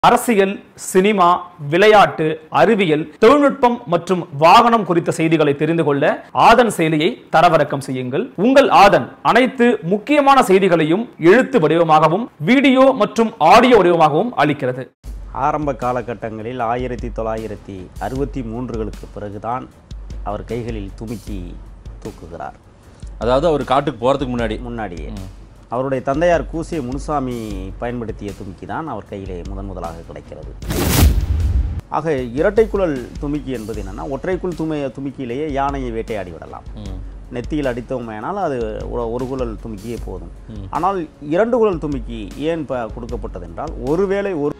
அரசியல் சினிமா விளையாட்டு அறிவியல் தொழில்நுட்பம் மற்றும் வாகனம் குறித்த செய்திகளை தெரிந்து கொள்ள ஆதன் செயலியை தரவிறக்கம் செய்யுங்கள் உங்கள் ஆதன் அனைத்து முக்கியமான செய்திகளையும் எழுத்து வடிவமாகவும் வீடியோ மற்றும் ஆடியோ வடிவமாகவும் அளிக்கிறது ஆரம்ப காலகட்டங்களில் ஆயிரத்தி தொள்ளாயிரத்தி அறுபத்தி மூன்றுகளுக்கு பிறகுதான் அவர் கைகளில் துமிக்கி தூக்குகிறார் அதாவது அவர் காட்டுக்கு போறதுக்கு முன்னாடி முன்னாடியே அவருடைய தந்தையார் கூசிய முனுசாமி பயன்படுத்திய துமிக்கி தான் அவர் கையிலே முதன் முதலாக கிடைக்கிறது ஆக இரட்டைக்குழல் துமிக்கி என்பது என்னன்னா ஒற்றைக்குள் துமி துமிக்கியிலேயே யானையை வேட்டையாடி விடலாம் ம். நெத்தியில் அடித்தோமேனால் அது ஒரு- ஒரு குழல் துமிக்கியே போதும் ஆனால் இரண்டு குழல் துமிக்கி ஏன் ப கொடுக்கப்பட்டது என்றால் ஒருவேளை ஒரு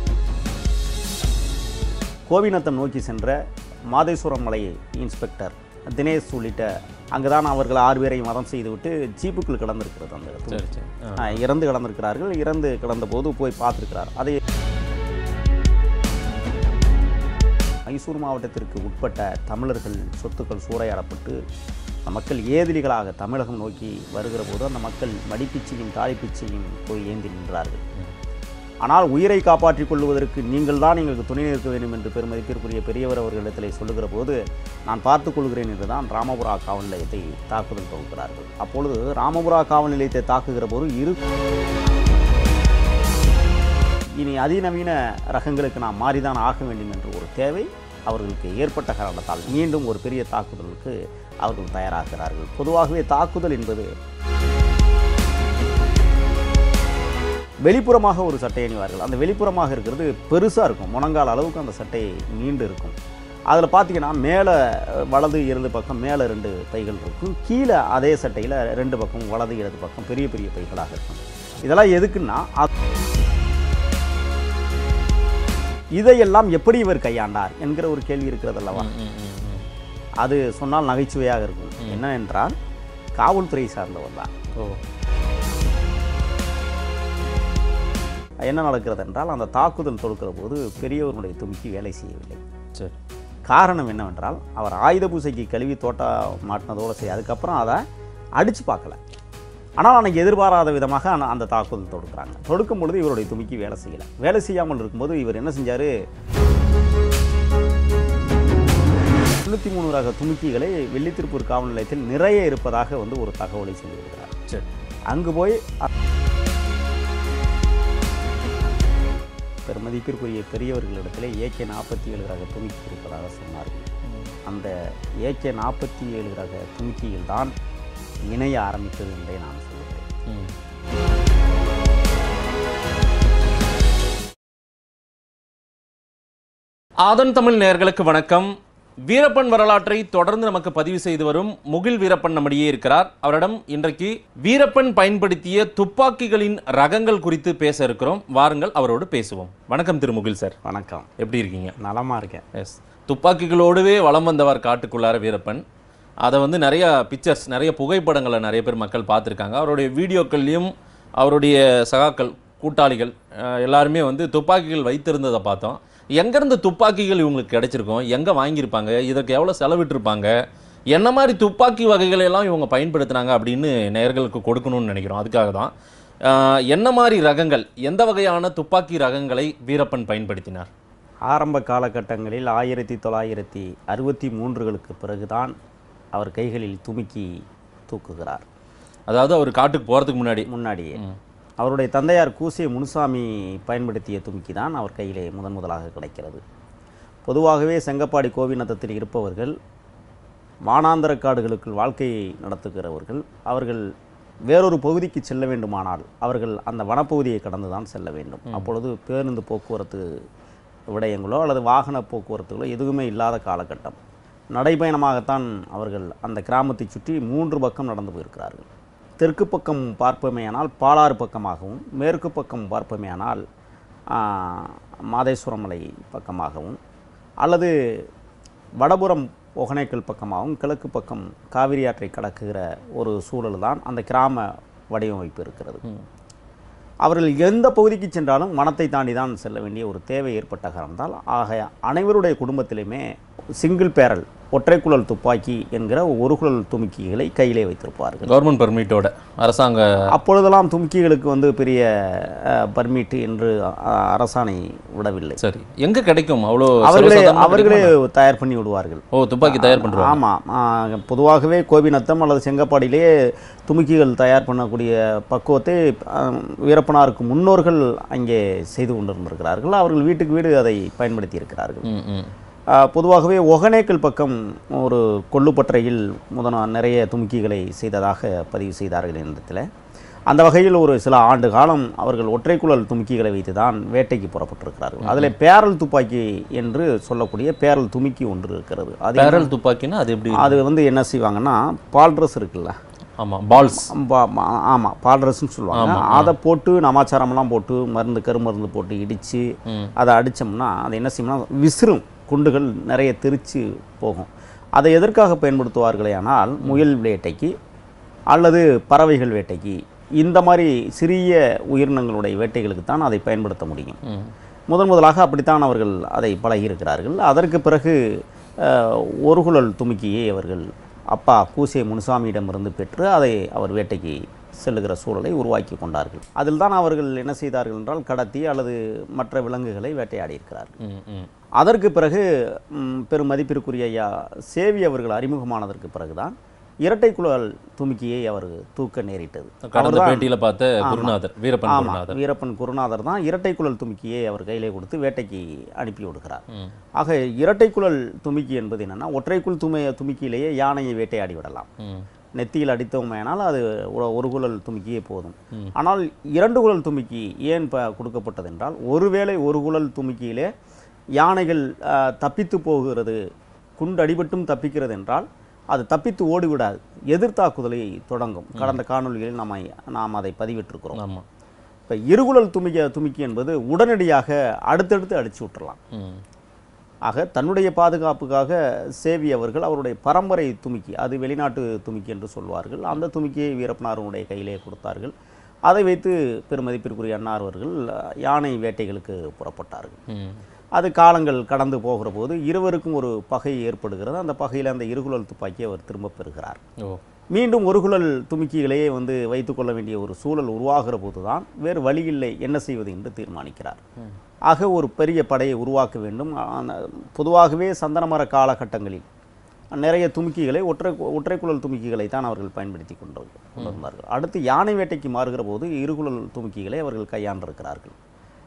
கோவிநத்தம் நோக்கி சென்ற மாதேஸ்வரம் மலை இன்ஸ்பெக்டர் தினேஷ் உள்ளிட்ட அங்குதான் அவர்கள் ஆறு பேரையும் மதம் செய்துவிட்டு ஜீப்புக்குள் கிடந்திருக்கிறது அந்த துமிக்கி. சரி சரி ஆ. ஆ, இறந்து கிடந்திருக்கிறார்கள் இறந்து கிடந்த போது போய் பார்த்திருக்கிறார் அதை மைசூர் மாவட்டத்திற்கு உட்பட்ட தமிழர்கள் சொத்துக்கள் சூறையாடப்பட்டு அந்த மக்கள் ஏதிலிகளாக தமிழகம் நோக்கி வருகிற போது அந்த மக்கள் மடிப்பிச்சையும் தாலிப்பிச்சையும் போய் ஏந்தி நின்றார்கள் ஆனால் உயிரை காப்பாற்றிக் கொள்வதற்கு நீங்கள் தான் எங்களுக்கு துணை நிற்க வேண்டும் என்று பெருமதிப்பிற்குரிய பெரியவர் அவர்களிடத்திலே சொல்லுகிற போது நான் பார்த்துக் கொள்கிறேன் என்று தான் ராமபுரா காவல் நிலையத்தை தாக்குதல் தொகுக்கிறார்கள் அப்பொழுது ராமபுரா காவல் நிலையத்தை தாக்குகிற போது இரு இனி அதிநவீன ரகங்களுக்கு நாம் மாறிதான் ஆக வேண்டும் என்ற ஒரு தேவை அவர்களுக்கு ஏற்பட்ட காரணத்தால் மீண்டும் ஒரு பெரிய தாக்குதலுக்கு அவர்கள் தயாராகிறார்கள் பொதுவாகவே தாக்குதல் என்பது வெளிப்புறமாக ஒரு சட்டை அணிவார்கள் அந்த வெளிப்புறமாக இருக்கிறது பெருசாக இருக்கும் முழங்கால் அளவுக்கு அந்த சட்டை நீண்டு இருக்கும் அதில் பார்த்தீங்கன்னா மேலே வலது இடது பக்கம் மேலே ரெண்டு பைகள் இருக்கும் கீழே அதே சட்டையில் ரெண்டு பக்கம் வலது இடது பக்கம் பெரிய பெரிய பைகளாக இருக்கும் இதெல்லாம் எதுக்குன்னா அ- இதையெல்லாம் எப்படி இவர் கையாண்டார் என்கிற ஒரு கேள்வி இருக்கிறது அல்லவா ம், ம், ம், ம். அது சொன்னால் நகைச்சுவையாக இருக்கும் என்னவென்றால் காவல்துறை சார்ந்தவர் தான் ஓ என்ன நடக்கிறது என்றால் அந்த தாக்குதல் தொடுக்கிற போது பெரியவருடைய துமிக்கி வேலை செய்யவில்லை சரி காரணம் என்னவென்றால் அவர் ஆயுத பூசைக்கு கழுவி தோட்டா மாட்டினதோடு சரி அதுக்கப்புறம் அதை அடித்து பார்க்கல ஆனால் அன்னைக்கு எதிர்பாராத விதமாக அந்த- அந்த தாக்குதல் தொடுக்கிறாங்க தொடுக்கும் பொழுது இவருடைய துமிக்கி வேலை செய்யலை வேலை செய்யாமல் இருக்கும்போது இவர் என்ன செஞ்சார் தொண்ணூற்றி மூணு ரக துமிக்கிகளை வெள்ளித்திருப்பூர் காவல் நிலையத்தில் நிறைய இருப்பதாக வந்து ஒரு தகவலை சொல்லியிருக்கிறார் சரி அங்கு போய் அ- பெருமதிப்பிற்குரிய பெரியவர்களிடத்திலே ஏகே நாற்பத்தி ஏழு ரக துணிக்கி இருப்பதாக சொன்னார்கள் அந்த ஏகே நாற்பத்தி ஏழு ரக துணிக்கியில் தான் இணைய ஆரம்பித்தது என்றே நான் சொல்லுகிறேன் ம். ஆதன் தமிழ் நேயர்களுக்கு வணக்கம் வீரப்பன் வரலாற்றை தொடர்ந்து நமக்கு பதிவு செய்து வரும் முகில் வீரப்பன் நம்மிடையே இருக்கிறார் அவரிடம் இன்றைக்கு வீரப்பன் பயன்படுத்திய துப்பாக்கிகளின் ரகங்கள் குறித்து பேச இருக்கிறோம் வாருங்கள் அவரோடு பேசுவோம் வணக்கம் திரு முகில் சார் வணக்கம் எப்படி இருக்கீங்க நலமாக இருக்கேன் எஸ் துப்பாக்கிகளோடவே வலம் வந்தவர் காட்டுக்குள்ளார வீரப்பன் அதை வந்து நிறைய பிக்சர்ஸ் நிறைய புகைப்படங்களை நிறைய பேர் மக்கள் பார்த்துருக்காங்க அவருடைய வீடியோக்கள்லையும் அவருடைய சகாக்கள் கூட்டாளிகள் அஹ், எல்லாருமே வந்து துப்பாக்கிகள் வைத்திருந்ததை பார்த்தோம் எங்கேருந்து துப்பாக்கிகள் இவங்களுக்கு கிடைச்சிருக்கும் எங்கே வாங்கியிருப்பாங்க இதற்கு எவ்வளோ செலவிட்டிருப்பாங்க என்ன மாதிரி துப்பாக்கி வகைகளை எல்லாம் இவங்க பயன்படுத்தினாங்க அப்படின்னு நேயர்களுக்கு கொடுக்கணும்னு நினைக்கிறோம் அதுக்காக தான் அஹ், என்ன மாதிரி ரகங்கள் எந்த வகையான துப்பாக்கி ரகங்களை வீரப்பன் பயன்படுத்தினார் ஆரம்ப காலகட்டங்களில் ஆயிரத்தி தொள்ளாயிரத்தி அறுபத்தி மூன்றுகளுக்கு பிறகுதான் அவர் கைகளில் துமிக்கி தூக்குகிறார் அதாவது அவர் காட்டுக்கு போகிறதுக்கு முன்னாடி முன்னாடியே அவருடைய தந்தையார் கூசிய முனுசாமி பயன்படுத்திய தும்கி தான் அவர் கையிலே முதன் முதலாக கிடைக்கிறது பொதுவாகவே செங்கப்பாடி கோவிநத்தத்தில் இருப்பவர்கள் வானாந்தர காடுகளுக்குள் வாழ்க்கையை நடத்துகிறவர்கள் அவர்கள் வேறொரு பகுதிக்கு செல்ல வேண்டுமானால் அவர்கள் அந்த வனப்பகுதியை கடந்து தான் செல்ல வேண்டும் அப்பொழுது பேருந்து போக்குவரத்து விடயங்களோ அல்லது வாகன போக்குவரத்துகளோ எதுவுமே இல்லாத காலகட்டம் நடைபயணமாகத்தான் அவர்கள் அந்த கிராமத்தை சுற்றி மூன்று பக்கம் நடந்து போயிருக்கிறார்கள் தெற்கு பக்கம் பார்ப்போமேயானால் பாலாறு பக்கமாகவும் மேற்கு பக்கம் பார்ப்போமேயானால் ஆ, மாதேஸ்வரம் மலை பக்கமாகவும் அல்லது வடபுறம் ஒகனேக்கல் பக்கமாகவும் கிழக்கு பக்கம் காவிரி ஆற்றை கடக்குகிற ஒரு சூழல் தான் அந்த கிராம வடிவமைப்பு இருக்கிறது அவர்கள் எந்த பகுதிக்கு சென்றாலும் வனத்தை தாண்டி தான் செல்ல வேண்டிய ஒரு தேவை ஏற்பட்ட காரணத்தால் ஆக அனைவருடைய குடும்பத்திலுமே சிங்கிள் பேரல் ஒற்றை குழல் துப்பாக்கி என்கிற ஒரு குழல் துமுக்கிகளை கையிலே வைத்திருப்பார்கள் கவர்மெண்ட் பெர்மிட்டோட அரசாங்க அப்பொழுதெல்லாம் துமுக்கிகளுக்கு வந்து பெரிய பர்மிட் என்று அஹ், அரசாணை விடவில்லை சரி எங்க கிடைக்கும் அவ்வளோ அவர்களே சர்வசாதாரணமா அவர்களே கிடைக்குமா? தயார் பண்ணி விடுவார்கள் ஓ துப்பாக்கி தயார் பண்றாங்க ஆமாம் ஆ, பொதுவாகவே கோபிநத்தம் அல்லது செங்கப்பாடியிலே துமுக்கிகள் தயார் பண்ணக்கூடிய பக்குவத்தை ஆ, வீரப்பனாருக்கு முன்னோர்கள் அங்கே செய்து கொண்டிருந்திருக்கிறார்கள் அவர்கள் வீட்டுக்கு வீடு அதை பயன்படுத்தி இருக்கிறார்கள் ம் ம் ஆ, பொதுவாகவே ஒகனேக்கல் பக்கம் ஒரு கொள்ளுப்பற்றையில் முதன நிறைய துமுக்கிகளை செய்ததாக பதிவு செய்தார்கள் இடத்துல அந்த வகையில் ஒரு சில ஆண்டு காலம் அவர்கள் ஒற்றைக்குழல் துமுக்கிகளை வைத்து தான் வேட்டைக்கு புறப்பட்டிருக்கிறார்கள் அதில் பேரல் துப்பாக்கி என்று சொல்லக்கூடிய பேரல் துமுக்கி ஒன்று இருக்கிறது அது பேரல் துப்பாக்கினா அது எப்படி அது வந்து என்ன செய்வாங்கன்னா பால்ட்ரஸ் இருக்குல்ல ஆமா பால்ஸ் பா- மா- ஆமா பால்ட்ரஸ்ன்னு சொல்லுவாங்க அதை போட்டு நமாச்சாரம்லாம் போட்டு மருந்து கருமருந்து போட்டு இடித்து ம். அதை அடிச்சோம்னா அது என்ன செய்யணும்னா விசிறும் குண்டுகள் நிறைய தெரிச்சு போகும் அதை எதற்காக பயன்படுத்துவார்களே ஆனால் முயல் வேட்டைக்கு அல்லது பறவைகள் வேட்டைக்கு இந்த மாதிரி சிறிய உயிரினங்களுடைய வேட்டைகளுக்கு தான் அதை பயன்படுத்த முடியும் ம் முதன் முதலாக அப்படித்தான் அவர்கள் அதை பழகியிருக்கிறார்கள் அதற்கு பிறகு அஹ், ஒரு குழல் துமுக்கியை அவர்கள் அப்பா கூசே முனுசாமியிடமிருந்து பெற்று அதை அவர் வேட்டைக்கு செல்லுகிற சூழலை உருவாக்கி கொண்டார்கள் அதில் தான் அவர்கள் என்ன செய்தார்கள் என்றால் கடத்தி அல்லது மற்ற விலங்குகளை வேட்டையாடியிருக்கிறார்கள் ம் ம் அதற்கு பிறகு ம், பெரும் மதிப்பிற்குரிய ஐயா சேவி அவர்கள் அறிமுகமானதற்கு பிறகுதான் இரட்டை குழல் துமுக்கியை அவர் தூக்க நேரிட்டது கடந்த அவர்தான் பேட்டியில பார்த்த குருநாதர் வீரப்பன் ஆமா குருநாதர் வீரப்பன் குருநாதர் தான் இரட்டை குழல் துமுக்கியை அவர் கையிலே கொடுத்து வேட்டைக்கு அனுப்பி விடுகிறார் ம் ஆக இரட்டை குழல் துமுக்கி என்பது என்னன்னா ஒற்றைக்குள் துமை துமுக்கியிலேயே யானையை வேட்டையாடி விடலாம் ம் நெத்தியில் அடித்தோமேனால் அது ஒரு- ஒரு குழல் துமுக்கியே போதும் ம். ஆனால் இரண்டு குழல் துமுக்கி ஏன் ப கொடுக்கப்பட்டது என்றால் ஒருவேளை ஒரு குழல் துமுக்கியிலே யானைகள் ஆ, தப்பித்து போகிறது குண்டு அடிபட்டும் தப்பிக்கிறது என்றால் அது தப்பித்து ஓடிவிடாது எதிர்த்தாக்குதலை தொடங்கும் கடந்த காணொளிகளில் நாம் நாம் அதை பதிவிட்டிருக்கிறோம் ஆமா இப்போ இருகுழல் துமிக்க துமிக்கி என்பது உடனடியாக அடுத்தடுத்து அடிச்சு விட்டுறலாம் ம் ஆக தன்னுடைய பாதுகாப்புக்காக சேவி அவர்கள் அவருடைய பரம்பரை துமிக்கி அது வெளிநாட்டு துமிக்கி என்று சொல்வார்கள் அந்த துமிக்கியை வீரப்பனாருடைய கையிலே கொடுத்தார்கள் அதை வைத்து பெருமதிப்பிற்குரிய அன்னார் அவர்கள் அஹ், யானை வேட்டைகளுக்கு புறப்பட்டார்கள் ம் அது காலங்கள் கடந்து போகிற போது இருவருக்கும் ஒரு பகை ஏற்படுகிறது அந்த பகையில் அந்த இருகுழல் துப்பாக்கியை அவர் திரும்பப் பெறுகிறார் ஓ மீண்டும் ஒரு குழல் துமுக்கிகளையே வந்து வைத்துக்கொள்ள வேண்டிய ஒரு சூழல் உருவாகிற போதுதான் வேறு வழியில்லை என்ன செய்வது என்று தீர்மானிக்கிறார் ஆக ஒரு பெரிய படையை உருவாக்க வேண்டும் ஆன- பொதுவாகவே சந்தனமர காலகட்டங்களில் நிறைய துமுக்கிகளை ஒற்றை ஒற்றை குழல் துமுக்கிகளை தான் அவர்கள் பயன்படுத்தி கொண்டு கொண்டிருந்தார்கள் அடுத்து யானை வேட்டைக்கு மாறுகிற போது இருகுழல் துமுக்கிகளை அவர்கள் கையாண்டிருக்கிறார்கள்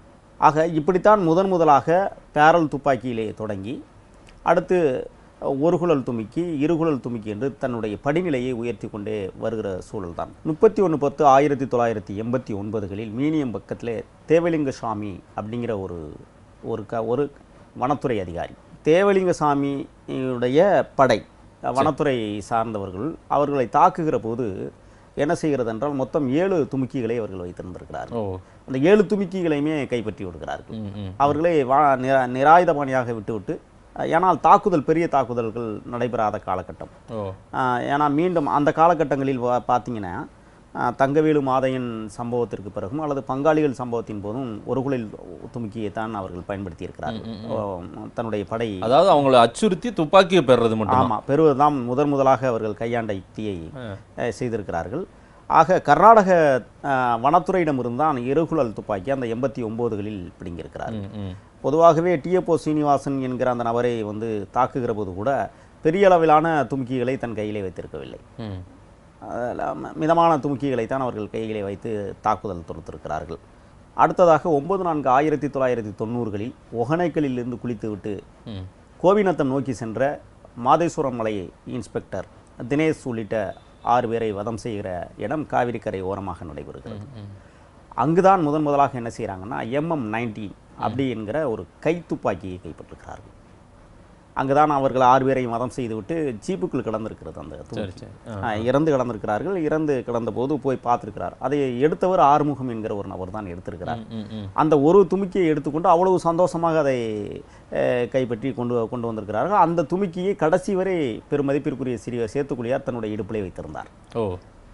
ஆக இப்படித்தான் முதன் முதலாக பேரல் துப்பாக்கியிலே தொடங்கி அடுத்து ஒரு குழல் துமிக்கி இருகுழல் துமிக்கி என்று தன்னுடைய படிநிலையை உயர்த்தி கொண்டே வருகிற சூழல் தான் முப்பத்தி ஒன்று பத்து ஆயிரத்தி தொள்ளாயிரத்தி எண்பத்தி ஒன்பதுகளில் மீனியம் பக்கத்தில் தேவலிங்க சாமி அப்படிங்கிற ஒரு ஒரு க ஒரு வனத்துறை அதிகாரி தேவலிங்க சாமியுடைய படை வனத்துறை சார்ந்தவர்கள் அவர்களை தாக்குகிற போது என்ன செய்கிறது என்றால் மொத்தம் ஏழு துமுக்கிகளை அவர்கள் வைத்திருந்திருக்கிறார்கள் ஓ அந்த ஏழு துமிக்கிகளையுமே கைப்பற்றி விடுகிறார்கள் ம் ம் அவர்களை வா நிரா நிராயுதபாணியாக விட்டுவிட்டு அஹ், ஏனால் தாக்குதல் பெரிய தாக்குதல்கள் நடைபெறாத காலகட்டம் ஓ அஹ், ஏன்னா மீண்டும் அந்த காலகட்டங்களில் வா- பார்த்தீங்கன்னா அஹ், தங்கவேலு மாதையன் சம்பவத்திற்கு பிறகும் அல்லது பங்காளிகள் சம்பவத்தின் போதும் ஒரு குளில் துமுக்கியை தான் அவர்கள் பயன்படுத்தி இருக்கிறார்கள் ஓ, தன்னுடைய படை அதாவது அவங்கள அச்சுறுத்தி துப்பாக்கியை பெறுறது மட்டும் ஆமாம் பெறுவதுதான் முதன் முதலாக அவர்கள் கையாண்ட யுக்தியை ஆ. அஹ், செய்திருக்கிறார்கள் ஆக கர்நாடக அஹ், வனத்துறையிடமிருந்து தான் இருகுழல் துப்பாக்கி அந்த எண்பத்தி ஒம்போதுகளில் பிடிங்கியிருக்கிறார்கள் ம் ம் பொதுவாகவே டிஎப்போ சீனிவாசன் என்கிற அந்த நபரை வந்து தாக்குகிற போது கூட பெரிய அளவிலான துமுக்கிகளை தன் கையிலே வைத்திருக்கவில்லை ம் அதில் ம- மிதமான துமுக்கிகளை தான் அவர்கள் கையிலே வைத்து தாக்குதல் தொடுத்திருக்கிறார்கள் அடுத்ததாக ஒன்பது நான்கு ஆயிரத்தி தொள்ளாயிரத்தி தொண்ணூறுகளில் ஒகனைக்கலில் இருந்து குளித்துவிட்டு ம் கோபிநத்தம் நோக்கி சென்ற மாதேஸ்வரம் மலை இன்ஸ்பெக்டர் தினேஷ் உள்ளிட்ட ஆறு பேரை வதம் செய்கிற இடம் காவிரி கரை ஓரமாக நடைபெறுகிறது ம். அங்குதான் முதன் முதலாக என்ன செய்கிறாங்கன்னா எம்எம் நைன்டீன் அப்படி என்கிற ஒரு கைத்துப்பாக்கியை கைப்பற்றுகிறார்கள் அங்குதான் அவர்கள் ஆறு பேரையும் வதம் செய்துவிட்டு ஜீப்புக்குள் கிடந்திருக்கிறது அந்த சரி துப்பாக்கி. சரி ஆ. ஆ, இறந்து கிடந்திருக்கிறார்கள் இறந்து கிடந்த போது போய் பார்த்திருக்கிறார் அதை எடுத்தவர் ஆறுமுகம் என்கிற ஒரு நபர் தான் எடுத்திருக்கிறார் ம், ம், ம். அந்த ஒரு துமுக்கியை எடுத்துக்கொண்டு அவ்வளவு சந்தோஷமாக அதை அஹ், கைப்பற்றி கொண்டு கொண்டு வந்திருக்கிறார்கள் அந்த துமுக்கியை கடைசி வரை பெருமதிப்பிற்குரிய சிறிய சேத்துக்குழியார் தன்னுடைய இடுப்பிலே வைத்திருந்தார் ஓ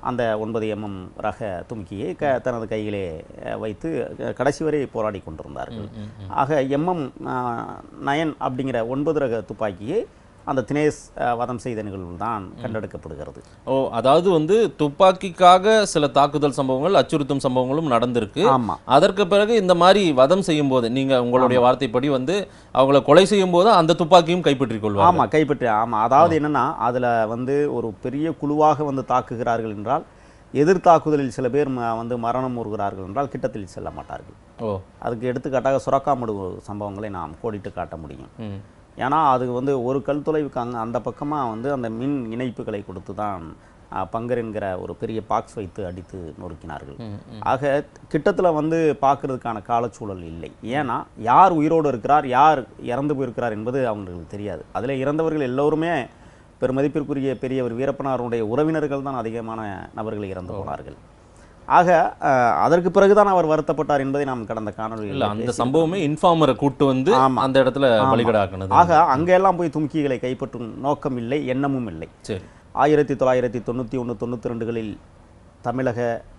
அந்த ஒன்பது எம்எம் ரக தும்கியை க தனது கையிலே அஹ், வைத்து அஹ், கடைசி வரை போராடி கொண்டிருந்தார்கள் ஆக எம்எம் நயன் அப்படிங்கிற ஒன்பது ரக துப்பாக்கியை அந்த தினேஷ் அஹ், வதம் செய்த நிகழ்வு தான் கண்டெடுக்கப்படுகிறது ஓ அதாவது வந்து துப்பாக்கிக்காக சில தாக்குதல் சம்பவங்கள் அச்சுறுத்தும் சம்பவங்களும் நடந்திருக்கு ஆமா அதற்கு பிறகு இந்த மாதிரி வதம் செய்யும் போது நீங்க உங்களுடைய வார்த்தைப்படி வந்து அவங்கள கொலை செய்யும் போது அந்த துப்பாக்கியும் கைப்பற்றிக் கொள்வாங்க ஆமா கைப்பற்றி ஆமா அதாவது என்னன்னா அதுல வந்து ஒரு பெரிய குழுவாக வந்து தாக்குகிறார்கள் என்றால் எதிர் தாக்குதலில் சில பேர் ம- வந்து மரணம் உறுகிறார்கள் என்றால் கிட்டத்தில் செல்ல மாட்டார்கள் ஓ அதுக்கு எடுத்துக்காட்டாக சுரக்காமடு சம்பவங்களை நாம் கோடிட்டு காட்ட முடியும் ம் ஏன்னா அது வந்து ஒரு கல் தொலைவுக்கு அங்கே அந்த பக்கமாக வந்து அந்த மின் இணைப்புகளை கொடுத்து தான் அஹ், பங்கர் என்கிற ஒரு பெரிய பாக்ஸ் வைத்து அடித்து நொறுக்கினார்கள் ஆக கிட்டத்தில் வந்து பார்க்கறதுக்கான காலச்சூழல் இல்லை ஏன்னா யார் உயிரோடு இருக்கிறார் யார் இறந்து போயிருக்கிறார் என்பது அவங்களுக்கு தெரியாது அதில் இறந்தவர்கள் எல்லோருமே பெருமதிப்பிற்குரிய பெரியவர் வீரப்பனாருடைய உறவினர்கள் தான் அதிகமான நபர்கள் இறந்து போனார்கள் ஆக அஹ், அதற்கு பிறகுதான் அவர் வருத்தப்பட்டார் என்பதை நாம் கடந்த இல்ல காணொலியில் அந்த சம்பவமே இன்ஃபார்மரை கூட்டு வந்து ஆமா. அந்த இடத்துல ஆமா. பலிகடாக்குனது ஆக அங்கெல்லாம் போய் தும்கிகளை கைப்பற்றும் நோக்கம் இல்லை எண்ணமும் இல்லை சரி ஆயிரத்தி தொள்ளாயிரத்தி தொண்ணூற்றி ஒன்று தொண்ணூற்றி ரெண்டுகளில் தமிழக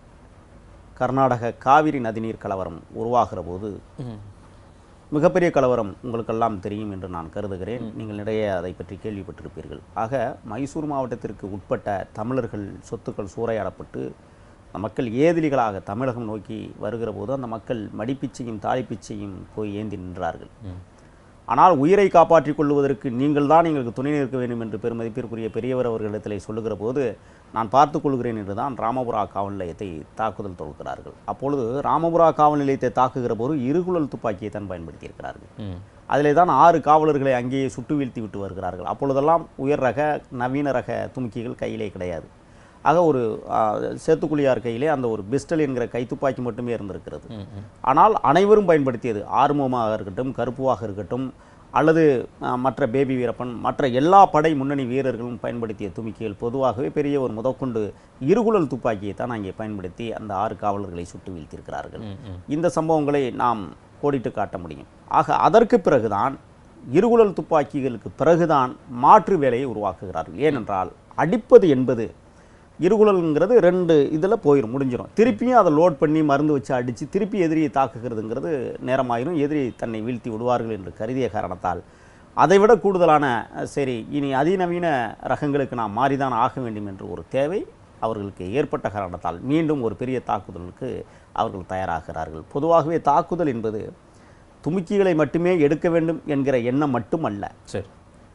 கர்நாடக காவிரி நதிநீர் கலவரம் உருவாகிற போது ம். மிகப்பெரிய கலவரம் உங்களுக்கெல்லாம் தெரியும் என்று நான் கருதுகிறேன் நீங்கள் நிறைய அதை பற்றி கேள்விப்பட்டிருப்பீர்கள் ஆக மைசூர் மாவட்டத்திற்கு உட்பட்ட தமிழர்கள் சொத்துக்கள் சூறையாடப்பட்டு அந்த மக்கள் ஏதிலிகளாக தமிழகம் நோக்கி வருகிற போது அந்த மக்கள் மடிப்பிச்சையும் தாலிப்பிச்சையும் போய் ஏந்தி நின்றார்கள் ஆனால் உயிரை காப்பாற்றிக் கொள்வதற்கு நீங்கள் தான் எங்களுக்கு துணை நிற்க வேண்டும் என்று பெருமதிப்பிற்குரிய பெரியவர் அவர்களிடத்திலே சொல்லுகிற போது நான் பார்த்துக் கொள்கிறேன் என்று தான் ராமபுரா காவல் நிலையத்தை தாக்குதல் தொடுக்கிறார்கள் அப்பொழுது ராமபுரா காவல் நிலையத்தை தாக்குகிற போது இருகுழல் துப்பாக்கியை தான் பயன்படுத்தியிருக்கிறார்கள் ம் அதிலே தான் ஆறு காவலர்களை அங்கேயே சுட்டு வீழ்த்தி விட்டு வருகிறார்கள் அப்பொழுதெல்லாம் உயர் ரக நவீன ரக தும்க்கிகள் கையிலே கிடையாது ஆக ஒரு ஆ, சேத்துக்குழியார் கையிலே அந்த ஒரு பிஸ்டல் என்கிற கைத்துப்பாக்கி மட்டுமே இருந்திருக்கிறது ம், ம். ஆனால் அனைவரும் பயன்படுத்தியது ஆர்மமாக இருக்கட்டும் கருப்புவாக இருக்கட்டும் அல்லது ஆ, மற்ற பேபி வீரப்பன் மற்ற எல்லா படை முன்னணி வீரர்களும் பயன்படுத்திய துமிக்கிகள் பொதுவாகவே பெரிய ஒரு முதற்கொண்டு இருகுழல் துப்பாக்கியை தான் அங்கே பயன்படுத்தி அந்த ஆறு காவலர்களை சுட்டு வீழ்த்தியிருக்கிறார்கள் ம், ம். இந்த சம்பவங்களை நாம் கோடிட்டு காட்ட முடியும் ஆக அதற்கு பிறகுதான் இருகுழல் துப்பாக்கிகளுக்கு பிறகுதான் மாற்று வேலையை உருவாக்குகிறார்கள் ஏனென்றால் அடிப்பது என்பது இருகுழல்ங்கிறது ரெண்டு இதில் போயிடும் முடிஞ்சிடும் திருப்பியும் அதை லோட் பண்ணி மருந்து வச்சு அடித்து திருப்பி எதிரியை தாக்குகிறதுங்கிறது நேரமாயிரும் எதிரி தன்னை வீழ்த்தி விடுவார்கள் என்று கருதிய காரணத்தால் அதைவிட கூடுதலான அஹ், சரி இனி அதிநவீன ரகங்களுக்கு நாம் மாறிதான் ஆக வேண்டும் என்ற ஒரு தேவை அவர்களுக்கு ஏற்பட்ட காரணத்தால் மீண்டும் ஒரு பெரிய தாக்குதலுக்கு அவர்கள் தயாராகிறார்கள் பொதுவாகவே தாக்குதல் என்பது துமுக்கிகளை மட்டுமே எடுக்க வேண்டும் என்கிற எண்ணம் மட்டுமல்ல சரி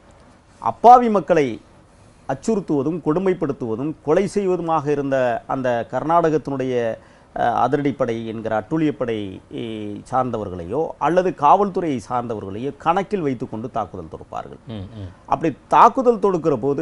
அப்பாவி மக்களை அச்சுறுத்துவதும் கொடுமைப்படுத்துவதும் கொலை செய்வதுமாக இருந்த அந்த கர்நாடகத்தினுடைய அஹ், அதிரடிப்படை என்கிற அட்டுழியப்படை eh, சார்ந்தவர்களையோ அல்லது காவல்துறையை சார்ந்தவர்களையோ கணக்கில் வைத்துக்கொண்டு தாக்குதல் தொடுப்பார்கள் ம் ம் அப்படி தாக்குதல் தொடுக்கிற போது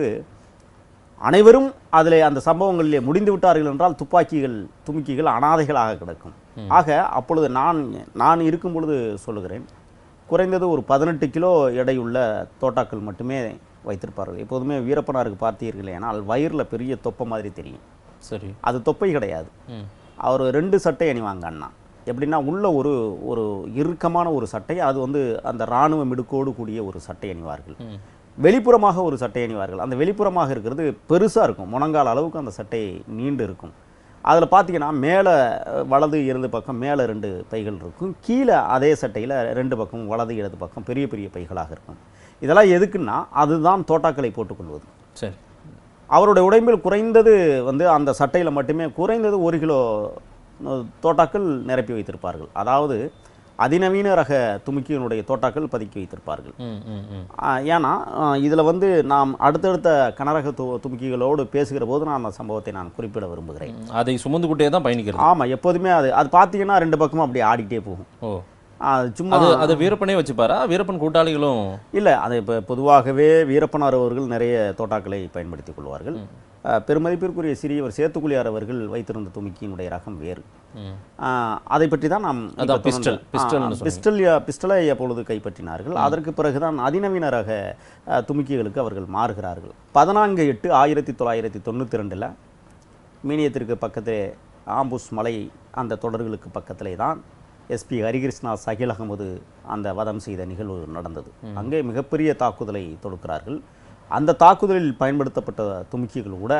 அனைவரும் அதில் அந்த சம்பவங்களிலே முடிந்து விட்டார்கள் என்றால் துப்பாக்கிகள் துமுக்கிகள் அனாதைகளாக கிடக்கும் ஆக அப்பொழுது நான் நான் இருக்கும் பொழுது சொல்லுகிறேன் குறைந்தது ஒரு பதினெட்டு கிலோ எடையுள்ள தோட்டாக்கள் மட்டுமே வைத்திருப்பார்கள் எப்போதுமே வீரப்பனாருக்கு பார்த்தீர்கள் ஏனால் வயிறில் பெரிய தொப்பை மாதிரி தெரியும் சரி அது தொப்பை கிடையாது ம் அவர் ரெண்டு சட்டை அணிவாங்க அண்ணா எப்படின்னா உள்ள ஒரு ஒரு இறுக்கமான ஒரு சட்டை அது வந்து அந்த இராணுவ மிடுக்கோடு கூடிய ஒரு சட்டை அணிவார்கள் ம் வெளிப்புறமாக ஒரு சட்டை அணிவார்கள் அந்த வெளிப்புறமாக இருக்கிறது பெருசாக இருக்கும் முழங்கால் அளவுக்கு அந்த சட்டை நீண்டு இருக்கும் அதில் பார்த்தீங்கன்னா மேலே வலது இடது பக்கம் மேலே ரெண்டு பைகள் இருக்கும் கீழே அதே சட்டையில் ரெண்டு பக்கம் வலது இடது பக்கம் பெரிய பெரிய பைகளாக இருக்கும் இதெல்லாம் எதுக்குன்னா அதுதான் தோட்டாக்களை போட்டுக்கொள்வது சரி அவருடைய உடம்பில் குறைந்தது வந்து அந்த சட்டையில் மட்டுமே குறைந்தது ஒரு கிலோ அஹ், தோட்டாக்கள் நிரப்பி வைத்திருப்பார்கள் அதாவது அதிநவீன ரக துமுக்கியினுடைய தோட்டாக்கள் பதுக்கி வைத்திருப்பார்கள் ம் ம் ம் ஆஹ் ஏன்னா இதில் வந்து நாம் அடுத்தடுத்த கனரக து துமுக்கிகளோடு பேசுகிற போது நான் அந்த சம்பவத்தை நான் குறிப்பிட விரும்புகிறேன் ம். அதை சுமந்துக்கிட்டே தான் பயணிக்கிறது ஆமாம் எப்போதுமே அது அது பார்த்தீங்கன்னா ரெண்டு பக்கமும் அப்படியே ஆடிக்கிட்டே போகும் ஓ அது சும்மா அது அது வீரப்பனே வச்சுப்பாரா வீரப்பன் கூட்டாளிகளும் இல்லை அது இப்போ பொதுவாகவே வீரப்பனார் அவர்கள் நிறைய தோட்டாக்களை பயன்படுத்திக் கொள்வார்கள் ஆஹ் பெருமதிப்பிற்குரிய சிறியவர் சேத்துக்குழியார் அவர்கள் வைத்திருந்த துமுக்கியினுடைய ரகம் வேறு ம் ஆஹ் அதை பற்றி தான் நாம் இப்ப அதான் pistol, தொடர்ந்து- pistolன்னு ஆ, சொன்னீங்க. பிஸ்டல் பிஸ்டலை அப்பொழுது கைப்பற்றினார்கள் அதற்கு பிறகுதான் அதிநவீன ரக ஆஹ், துமுக்கிகளுக்கு அவர்கள் மாறுகிறார்கள் பதினான்கு எட்டு ஆயிரத்தி தொள்ளாயிரத்தி தொண்ணூற்றி ரெண்டில் மீனியத்திற்கு பக்கத்திலே ஆம்புஸ் மலை அந்த தொடர்களுக்கு பக்கத்திலே தான் எஸ்பி ஹரிகிருஷ்ணா சகில் அகமது அந்த வதம் செய்த நிகழ்வு நடந்தது அங்கே மிகப்பெரிய தாக்குதலை தொடுக்கிறார்கள் அந்த தாக்குதலில் பயன்படுத்தப்பட்ட துமுக்கிகள் கூட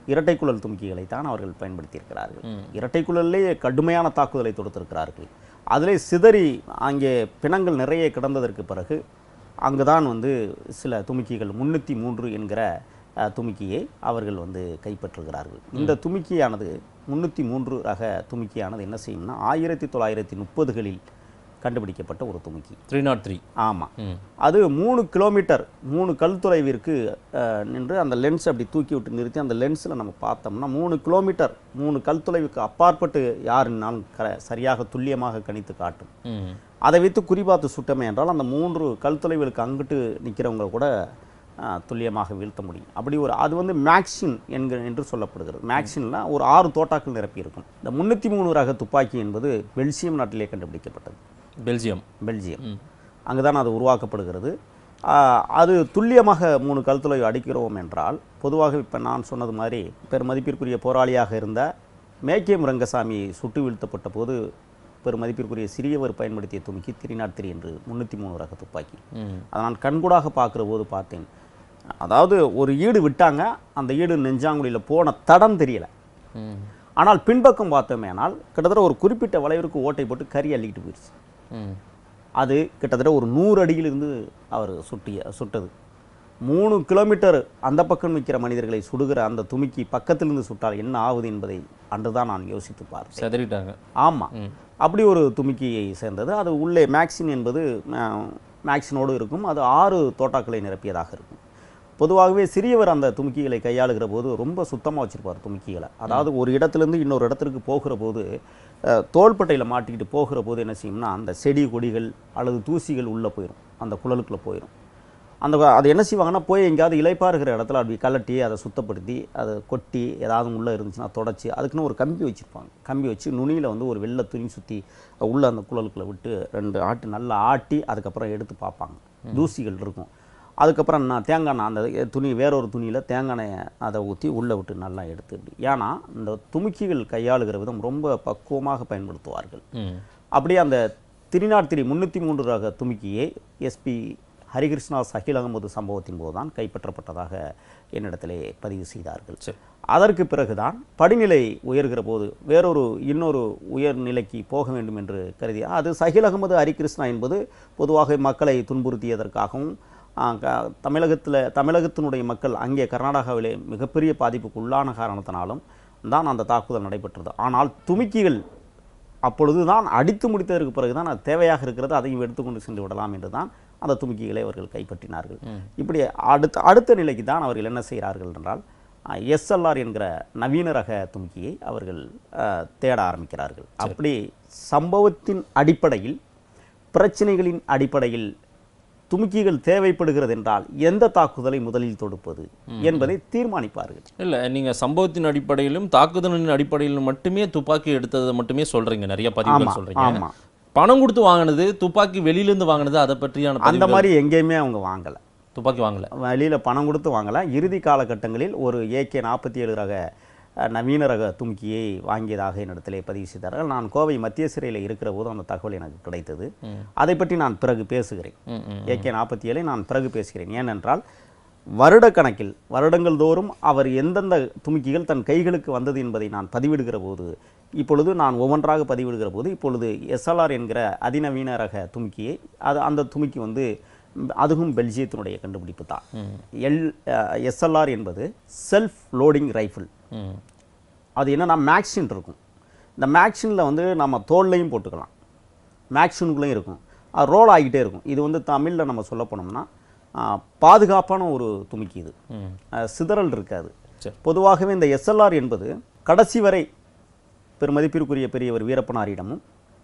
இரட்டைக்குழல் துமுக்கிகளை தான் அவர்கள் பயன்படுத்தியிருக்கிறார்கள் இரட்டைக்குழல்லே கடுமையான தாக்குதலை தொடுத்திருக்கிறார்கள் அதிலே சிதறி அங்கே பிணங்கள் நிறைய கிடந்ததற்கு பிறகு அங்குதான் வந்து சில துமுக்கிகள் முன்னூற்றி மூன்று என்கிற அஹ், துமுக்கியை அவர்கள் வந்து கைப்பற்றுகிறார்கள் இந்த துமுக்கியானது முன்னூற்றி மூன்று ரக துமுக்கியானது என்ன செய்யும்னா ஆயிரத்தி தொள்ளாயிரத்தி முப்பதுகளில் கண்டுபிடிக்கப்பட்ட ஒரு துமுக்கி த்ரீ நாட் த்ரீ ஆமாம் ம் அது மூணு கிலோமீட்டர் மூணு கல் தொலைவிற்கு அஹ், நின்று அந்த லென்ஸ் அப்படி தூக்கி விட்டு நிறுத்தி அந்த லென்ஸில் நம்ம பார்த்தோம்னா மூணு கிலோமீட்டர் மூணு கல் தொலைவுக்கு அப்பாற்பட்டு யாருன்னாலும் க சரியாக துல்லியமாக கணித்து காட்டும் ம் அதை வைத்து குறிபார்த்து சுட்டமே என்றால் அந்த மூன்று கல் தொலைவுகளுக்கு அங்கிட்டு நிற்கிறவங்க கூட அஹ், துல்லியமாக வீழ்த்த முடியும் அப்படி ஒரு அது வந்து மேக்சின் என்கிற என்று சொல்லப்படுகிறது மேக்சின்ல ஒரு ஆறு தோட்டாக்கள் நிரப்பி இருக்கும் இந்த முன்னூற்றி மூணு ரக துப்பாக்கி என்பது பெல்சியம் நாட்டிலே கண்டுபிடிக்கப்பட்டது பெல்ஜியம் பெல்ஜியம் அங்கே தான் அது உருவாக்கப்படுகிறது ஆ, அது துல்லியமாக மூணு கல்துளை அடிக்கிறோம் என்றால் பொதுவாக இப்போ நான் சொன்னது மாதிரி பெருமதிப்பிற்குரிய போராளியாக இருந்த மேக்கியம் ரங்கசாமி சுட்டு வீழ்த்தப்பட்ட போது பெருமதிப்பிற்குரிய சிறியவர் பயன்படுத்திய துமுக்கி திரிநாட் என்று முந்நூற்றி மூணு ரக துப்பாக்கி ம் அதை நான் கண்கூடாக பார்க்குற போது பார்த்தேன் அதாவது ஒரு ஈடு விட்டாங்க அந்த ஈடு நெஞ்சாங்குழியில் போன தடம் தெரியல ம் ஆனால் பின்பக்கம் பார்த்தோமேனால் கிட்டத்தட்ட ஒரு குறிப்பிட்ட வளைவிற்கு ஓட்டை போட்டு கறி அள்ளிக்கிட்டு போயிடுச்சு ம் அது கிட்டத்தட்ட ஒரு நூறு அடியிலிருந்து அவர் சுட்டிய சுட்டது மூணு கிலோமீட்டர் அந்த பக்கம் நிற்கிற மனிதர்களை சுடுகிற அந்த துமிக்கி பக்கத்திலிருந்து சுட்டால் என்ன ஆகுது என்பதை அன்றுதான் நான் யோசித்து பார்த்தேன் செதறிட்டாங்க ஆமாம் அப்படி ஒரு துமிக்கியை சேர்ந்தது அது உள்ளே மேக்சின் என்பது அஹ், மேக்சினோடு இருக்கும் அது ஆறு தோட்டாக்களை நிரப்பியதாக இருக்கும் பொதுவாகவே சிறியவர் அந்த துமுக்கிகளை கையாளுகிற போது ரொம்ப சுத்தமாக வச்சிருப்பார் துமுக்கிகளை அதாவது ஒரு இடத்துலேருந்து இன்னொரு இடத்திற்கு போகிற போது அஹ், தோள்பட்டையில் மாட்டிக்கிட்டு போகிற போது என்ன செய்யும்னா அந்த செடி கொடிகள் அல்லது தூசிகள் உள்ளே போயிடும் அந்த குழலுக்குள்ளே போயிடும் அந்த அது என்ன செய்வாங்கன்னா போய் எங்கேயாவது இலைப்பாருகிற இடத்துல அப்படி கலட்டி அதை சுத்தப்படுத்தி அதை கொட்டி ஏதாவது உள்ளே இருந்துச்சுன்னா தொடச்சி அதுக்குன்னு ஒரு கம்பி வச்சுருப்பாங்க கம்பி வச்சு நுனியில் வந்து ஒரு வெள்ளை துணி சுற்றி உள்ளே அந்த குழலுக்குள்ளே விட்டு ரெண்டு ஆட்டு நல்லா ஆட்டி அதுக்கப்புறம் எடுத்து பார்ப்பாங்க தூசிகள் இருக்கும் அதுக்கப்புறம் நான் தேங்காய் எண்ணெய் அந்த துணி வேறொரு துணியில் தேங்காய் எண்ணெயை அதை ஊற்றி உள்ளே விட்டு நல்லா எடுத்து இப்படி ஏன்னா இந்த துமுக்கிகள் கையாளுகிற விதம் ரொம்ப பக்குவமாக பயன்படுத்துவார்கள் ம் அப்படியே அந்த திரிநாட்திரி முன்னூற்றி மூன்று ரக துமுக்கியை எஸ்பி ஹரிகிருஷ்ணா சஹில் அகமது சம்பவத்தின் போதுதான் கைப்பற்றப்பட்டதாக என்னிடத்திலே பதிவு செய்தார்கள் சரி. அதற்கு பிறகுதான் படிநிலை உயர்கிற போது வேறொரு இன்னொரு உயர்நிலைக்கு போக வேண்டும் என்று கருதி அது சஹில் அகமது ஹரிகிருஷ்ணா என்பது பொதுவாக மக்களை துன்புறுத்தியதற்காகவும் ஆ, க- தமிழகத்தில் தமிழகத்தினுடைய மக்கள் அங்கே கர்நாடகாவிலே மிகப்பெரிய பாதிப்புக்கு உள்ளான காரணத்தினாலும் தான் அந்த தாக்குதல் நடைபெற்றது ஆனால் துமிக்கிகள் அப்பொழுதுதான் அடித்து முடித்ததற்கு பிறகுதான் அது தேவையாக இருக்கிறது அதையும் எடுத்துக்கொண்டு சென்று விடலாம் என்று தான் அந்த துமுக்கிகளை அவர்கள் கைப்பற்றினார்கள் இப்படி அடுத்த அடுத்த நிலைக்கு தான் அவர்கள் என்ன செய்கிறார்கள் என்றால் எஸ்எல்ஆர் என்கிற நவீன ரக துமுக்கியை அவர்கள் அஹ், தேட ஆரம்பிக்கிறார்கள் அப்படி சம்பவத்தின் அடிப்படையில் பிரச்சனைகளின் அடிப்படையில் துமுக்கிகள் தேவைப்படுகிறது என்றால் எந்த தாக்குதலை முதலில் தொடுப்பது என்பதை தீர்மானிப்பார்கள் இல்ல நீங்க சம்பவத்தின் அடிப்படையிலும் தாக்குதலின் அடிப்படையிலும் மட்டுமே துப்பாக்கி எடுத்ததை மட்டுமே சொல்றீங்க நிறைய ஆமா பதிவுகள் சொல்றீங்க ஆமா பணம் கொடுத்து வாங்கினது துப்பாக்கி வெளியில இருந்து வாங்கினது அதை பற்றியான அந்த பதிவுகள் மாதிரி எங்கேயுமே அவங்க வாங்கலை துப்பாக்கி வாங்கல வெளியில் பணம் கொடுத்து வாங்கலாம் இறுதி காலகட்டங்களில் ஒரு ஏகே நாற்பத்தி ஏழு ரக அஹ், நவீன ரக தும்கியை வாங்கியதாக என்னிடத்திலே பதிவு செய்தார்கள் நான் கோவை மத்திய சிறையில் இருக்கிற போது அந்த தகவல் எனக்கு கிடைத்தது அதை பற்றி நான் பிறகு பேசுகிறேன் ம், ம். ஏகே நாற்பத்தி ஏழை நான் பிறகு பேசுகிறேன் ஏனென்றால் வருடக்கணக்கில் வருடங்கள் தோறும் அவர் எந்தெந்த துமுக்கிகள் தன் கைகளுக்கு வந்தது என்பதை நான் பதிவிடுகிற போது இப்பொழுது நான் ஒவ்வொன்றாக பதிவிடுகிற போது இப்பொழுது எஸ்எல்ஆர் என்கிற அதிநவீன ரக துமுக்கியை அது அந்த துமுக்கி வந்து ம், அதுவும் பெல்ஜியத்தினுடைய கண்டுபிடிப்பு தான் எல் எஸ்எல்ஆர் என்பது செல்ஃப் லோடிங் ரைஃபிள் ம். அது என்னன்னா மேக்சின் இருக்கும் இந்த மேக்சினில் வந்து நம்ம தோல்லையும் போட்டுக்கலாம் மேக்சினுக்குள்ளேயும் இருக்கும் அது ரோல் ஆகிட்டே இருக்கும் இது வந்து தமிழில் நம்ம சொல்ல போனோம்னா ஆ, பாதுகாப்பான ஒரு துமுக்கி இது ம். ஆ, சிதறல் இருக்காது சரி. பொதுவாகவே இந்த எஸ்எல்ஆர் என்பது கடைசி வரை பெருமதிப்பிற்குரிய பெரியவர் வீரப்பனாரிடமும்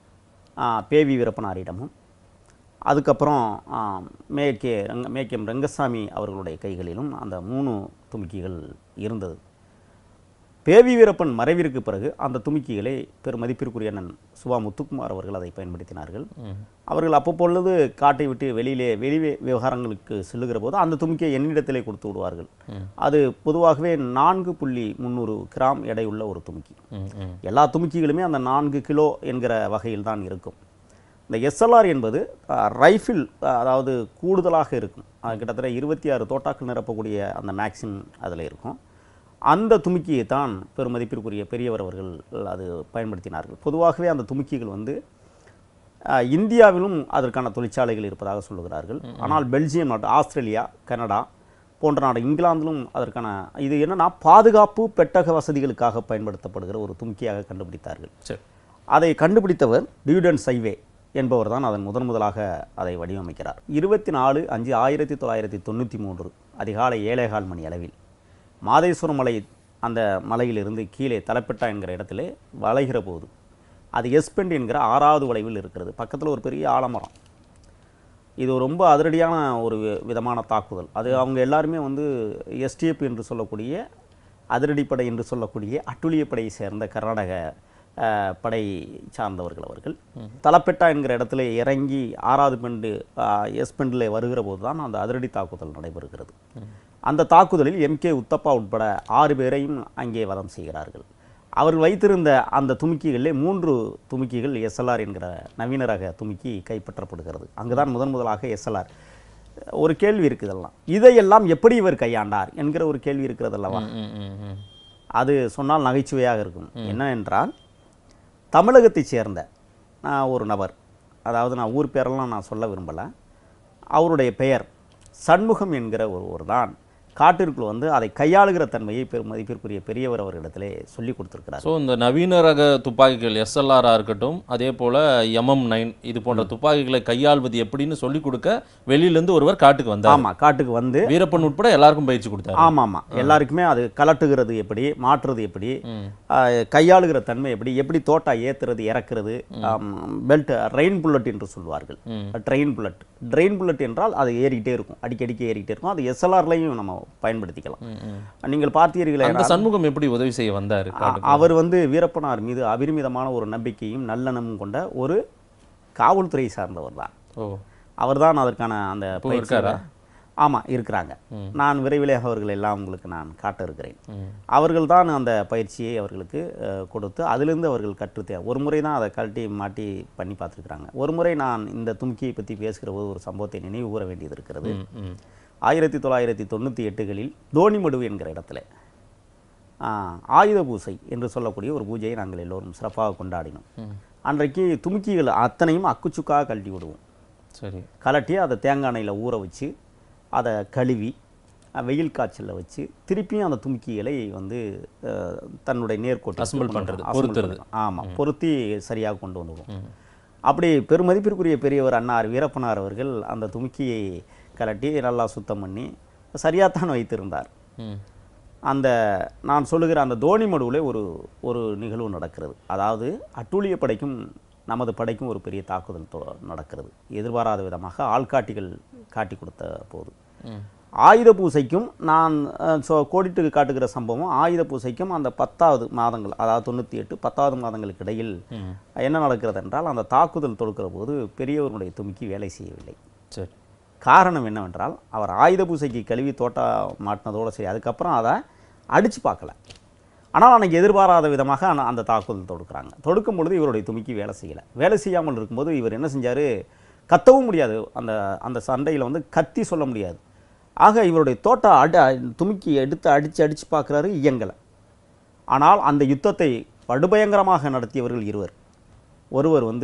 ஆ, பேவி வீரப்பனாரிடமும் அதுக்கப்புறம் ஆ, மேகே ரங்க மேகேம் ரங்கசாமி அவர்களுடைய கைகளிலும் அந்த மூணு துமுக்கிகள் இருந்தது பேவி வீரப்பன் மறைவிற்கு பிறகு அந்த துமுக்கிகளை பெருமதிப்பிற்குரிய அண்ணன் சுபா முத்துக்குமார் அவர்கள் அதை பயன்படுத்தினார்கள் அவர்கள் அப்பப்பொழுது காட்டை விட்டு வெளியிலே வெளி விவகாரங்களுக்கு செல்லுகிற போது அந்த துமுக்கியை என்னிடத்திலே கொடுத்து விடுவார்கள் அது பொதுவாகவே நான்கு புள்ளி முந்நூறு கிராம் எடையுள்ள ஒரு துமுக்கி ம், ம். எல்லா துமுக்கிகளுமே அந்த நான்கு கிலோ என்கிற வகையில் தான் இருக்கும் இந்த எஸ்எல்ஆர் என்பது ரைஃபிள் அதாவது கூடுதலாக இருக்கும் அது கிட்டத்தட்ட இருபத்தி ஆறு தோட்டாக்கள் நிரப்பக்கூடிய அந்த மேக்சின் அதில் இருக்கும் அந்த துமுக்கியை தான் பெருமதிப்பிற்குரிய பெரியவர் அவர்கள் அது பயன்படுத்தினார்கள் பொதுவாகவே அந்த துமுக்கிகள் வந்து அஹ், இந்தியாவிலும் அதற்கான தொழிற்சாலைகள் இருப்பதாக சொல்லுகிறார்கள் ஆனால் பெல்ஜியம் நாடு ஆஸ்திரேலியா கனடா போன்ற நாடு இங்கிலாந்திலும் அதற்கான இது என்னன்னா பாதுகாப்பு பெட்டக வசதிகளுக்காக பயன்படுத்தப்படுகிற ஒரு துமுக்கியாக கண்டுபிடித்தார்கள் சரி அதை கண்டுபிடித்தவர் டியூடன் சைவே என்பவர் தான் அதன் முதன் முதலாக அதை வடிவமைக்கிறார் இருபத்தி நாலு அஞ்சு ஆயிரத்தி தொள்ளாயிரத்தி தொண்ணூற்றி மூன்று அதிகாலை ஏழேகால் மணி அளவில் மாதேஸ்வரம் மலை அந்த மலையிலிருந்து கீழே தலப்பெட்டா என்கிற இடத்திலே வளைகிற போது அது எஸ்பெண்ட் என்கிற ஆறாவது வளைவில் இருக்கிறது பக்கத்தில் ஒரு பெரிய ஆலமரம் இது ரொம்ப அதிரடியான ஒரு விதமான தாக்குதல் அது அவங்க எல்லாருமே வந்து எஸ்டிஎஃப் என்று சொல்லக்கூடிய அதிரடிப்படை என்று சொல்லக்கூடிய அட்டுழிய படையை சேர்ந்த கர்நாடக அஹ், படை சார்ந்தவர்கள் அவர்கள் தலப்பெட்டா என்கிற இடத்துல இறங்கி ஆறாவது பெண்டு எஸ்பெண்டில் வருகிற போது தான் அந்த அதிரடி தாக்குதல் நடைபெறுகிறது அந்த தாக்குதலில் எம்கே உத்தப்பா உட்பட ஆறு பேரையும் அங்கே வதம் செய்கிறார்கள் அவர்கள் வைத்திருந்த அந்த துமுக்கிகளிலே மூன்று துமுக்கிகள் எஸ்எல்ஆர் என்கிற நவீன ரக துமுக்கி கைப்பற்றப்படுகிறது அங்குதான் முதன் முதலாக எஸ்எல்ஆர் ஒரு கேள்வி இருக்குது இதெல்லாம் இதையெல்லாம் எப்படி இவர் கையாண்டார் என்கிற ஒரு கேள்வி இருக்கிறது அல்லவா ம், ம், ம். அது சொன்னால் நகைச்சுவையாக இருக்கும் என்ன என்றால் தமிழகத்தைச் சேர்ந்த நான் ஒரு நபர் அதாவது நான் ஊர் பேரெல்லாம் நான் சொல்ல விரும்பலை அவருடைய பெயர் சண்முகம் என்கிற ஒருவர் தான் காட்டிற்குள் வந்து அதை கையாளுகிற தன்மையை பெரும் மதிப்பிற்குரிய பெரியவர் அவர்களிடத்திலே சொல்லி கொடுத்திருக்கிறார் ஸோ இந்த நவீன ரக துப்பாக்கிகள் எஸ்எல்ஆராக இருக்கட்டும் அதே போல் எம்எம் நைன் இது போன்ற துப்பாக்கிகளை கையாள்வது எப்படின்னு சொல்லிக் கொடுக்க வெளியிலேருந்து ஒருவர் காட்டுக்கு வந்தார் ஆமா காட்டுக்கு வந்து வீரப்பன் உட்பட எல்லாருக்கும் பயிற்சி கொடுத்தாரு ஆமா ஆமா எல்லாருக்குமே அது கலட்டுகிறது எப்படி மாற்றுறது எப்படி ம். ஆஹ், கையாளுகிற தன்மை எப்படி எப்படி தோட்டா ஏத்துறது இறக்குறது பெல்ட் ரெயின் புல்லட் என்று சொல்வார்கள் ம். ட்ரெயின் புல்லட் ட்ரெயின் புல்லட் என்றால் அது ஏறிக்கிட்டே இருக்கும் அடிக்கடிக்கு ஏறிக்கிட்டே இருக்கும் அது எஸ்எல்ஆர்லையும் நம்ம பயன்படுத்திக்கலாம் ம், ம். நீங்கள் பார்த்தீர்களே அந்த சண்முகம் எப்படி உதவி செய்ய வந்தார் அ- அவர் வந்து வீரப்பனார் மீது அபரிமிதமான ஒரு நம்பிக்கையும் நல்லெண்ணமும் கொண்ட ஒரு காவல்துறை சார்ந்தவர் தான் ஓ அவர்தான் அதற்கான அந்த இப்போ பயிற்சியில- இருக்காரா? ஆமா இருக்கிறாங்க நான் விரைவிலே அவர்கள் எல்லாம் உங்களுக்கு நான் காட்ட இருக்கிறேன் ம். அவர்கள் தான் அந்த பயிற்சியை அவர்களுக்கு அஹ், கொடுத்து அதிலிருந்து அவர்கள் கற்றுத்தே ஒரு முறை தான் அதை கழட்டி மாட்டி பண்ணி பார்த்துருக்குறாங்க ஒரு முறை நான் இந்த தும்கியை பற்றி பேசுகிற போது ஒரு சம்பவத்தை நினைவு கூற வேண்டியது இருக்கிறது ம், ம். ஆயிரத்தி தொள்ளாயிரத்தி தொண்ணூற்றி எட்டுகளில் தோணிமடு என்கிற இடத்துல ஆ, ஆயுத பூசை என்று சொல்லக்கூடிய ஒரு பூஜையை நாங்கள் எல்லோரும் சிறப்பாக கொண்டாடினோம் அன்றைக்கு துமுக்கிகள் அத்தனையும் அக்குச்சுக்காக கழட்டி விடுவோம் சரி கலட்டி அதை தேங்காய் எண்ணெயில் ஊற வச்சு அதை கழுவி அஹ், வெயில் காய்ச்சலில் வச்சு திருப்பியும் அந்த துமுக்கிகளை வந்து அஹ், தன்னுடைய நேர்கோட்டு Assemble பண்றது, பொருத்துறது. ஆமாம் பொருத்தி சரியாக கொண்டு வந்துடுவோம் அப்படி பெருமதிப்பிற்குரிய பெரியவர் அன்னார் வீரப்பனார் அவர்கள் அந்த துமுக்கியை கலட்டி நல்லா சுத்தம் பண்ணி சரியாகத்தான் வைத்திருந்தார் ம் அந்த நான் சொல்லுகிற அந்த தோனி மடுவில் ஒரு ஒரு நிகழ்வு நடக்கிறது அதாவது அட்டூழிய படைக்கும் நமது படைக்கும் ஒரு பெரிய தாக்குதல் தொ- நடக்கிறது எதிர்பாராத விதமாக ஆள்காட்டிகள் காட்டி கொடுத்த போது ம். ஆயுத பூசைக்கும் நான் அஹ், சொ கோடிட்டுக்கு காட்டுகிற சம்பவம் ஆயுத பூசைக்கும் அந்த பத்தாவது மாதங்கள் அதாவது தொண்ணூற்றி எட்டு பத்தாவது மாதங்களுக்கு இடையில் ம். என்ன நடக்கிறது என்றால் அந்த தாக்குதல் தொடுக்கிற போது பெரியவருடைய துமுக்கி வேலை செய்யவில்லை சரி காரணம் என்னவென்றால் அவர் ஆயுத பூசைக்கு கழுவி தோட்டா மாட்டினதோடு சரி அதுக்கப்புறம் அதை அடித்து பார்க்கல ஆனால் அன்னைக்கு எதிர்பாராத விதமாக ஆனா அந்த தாக்குதல் தொடுக்குறாங்க தொடுக்கும் பொழுது இவருடைய துமிக்கி வேலை செய்யலை வேலை செய்யாமல் இருக்கும்போது இவர் என்ன செஞ்சார் கத்தவும் முடியாது அந்த அந்த சண்டையில் வந்து கத்தி சொல்ல முடியாது ஆக இவருடைய தோட்டா அடி துமிக்கி எடுத்து அடித்து அடித்து பார்க்குறாரு இயங்கலை ஆனால் அந்த யுத்தத்தை படுபயங்கரமாக நடத்தியவர்கள் இருவர் ஒருவர் வந்து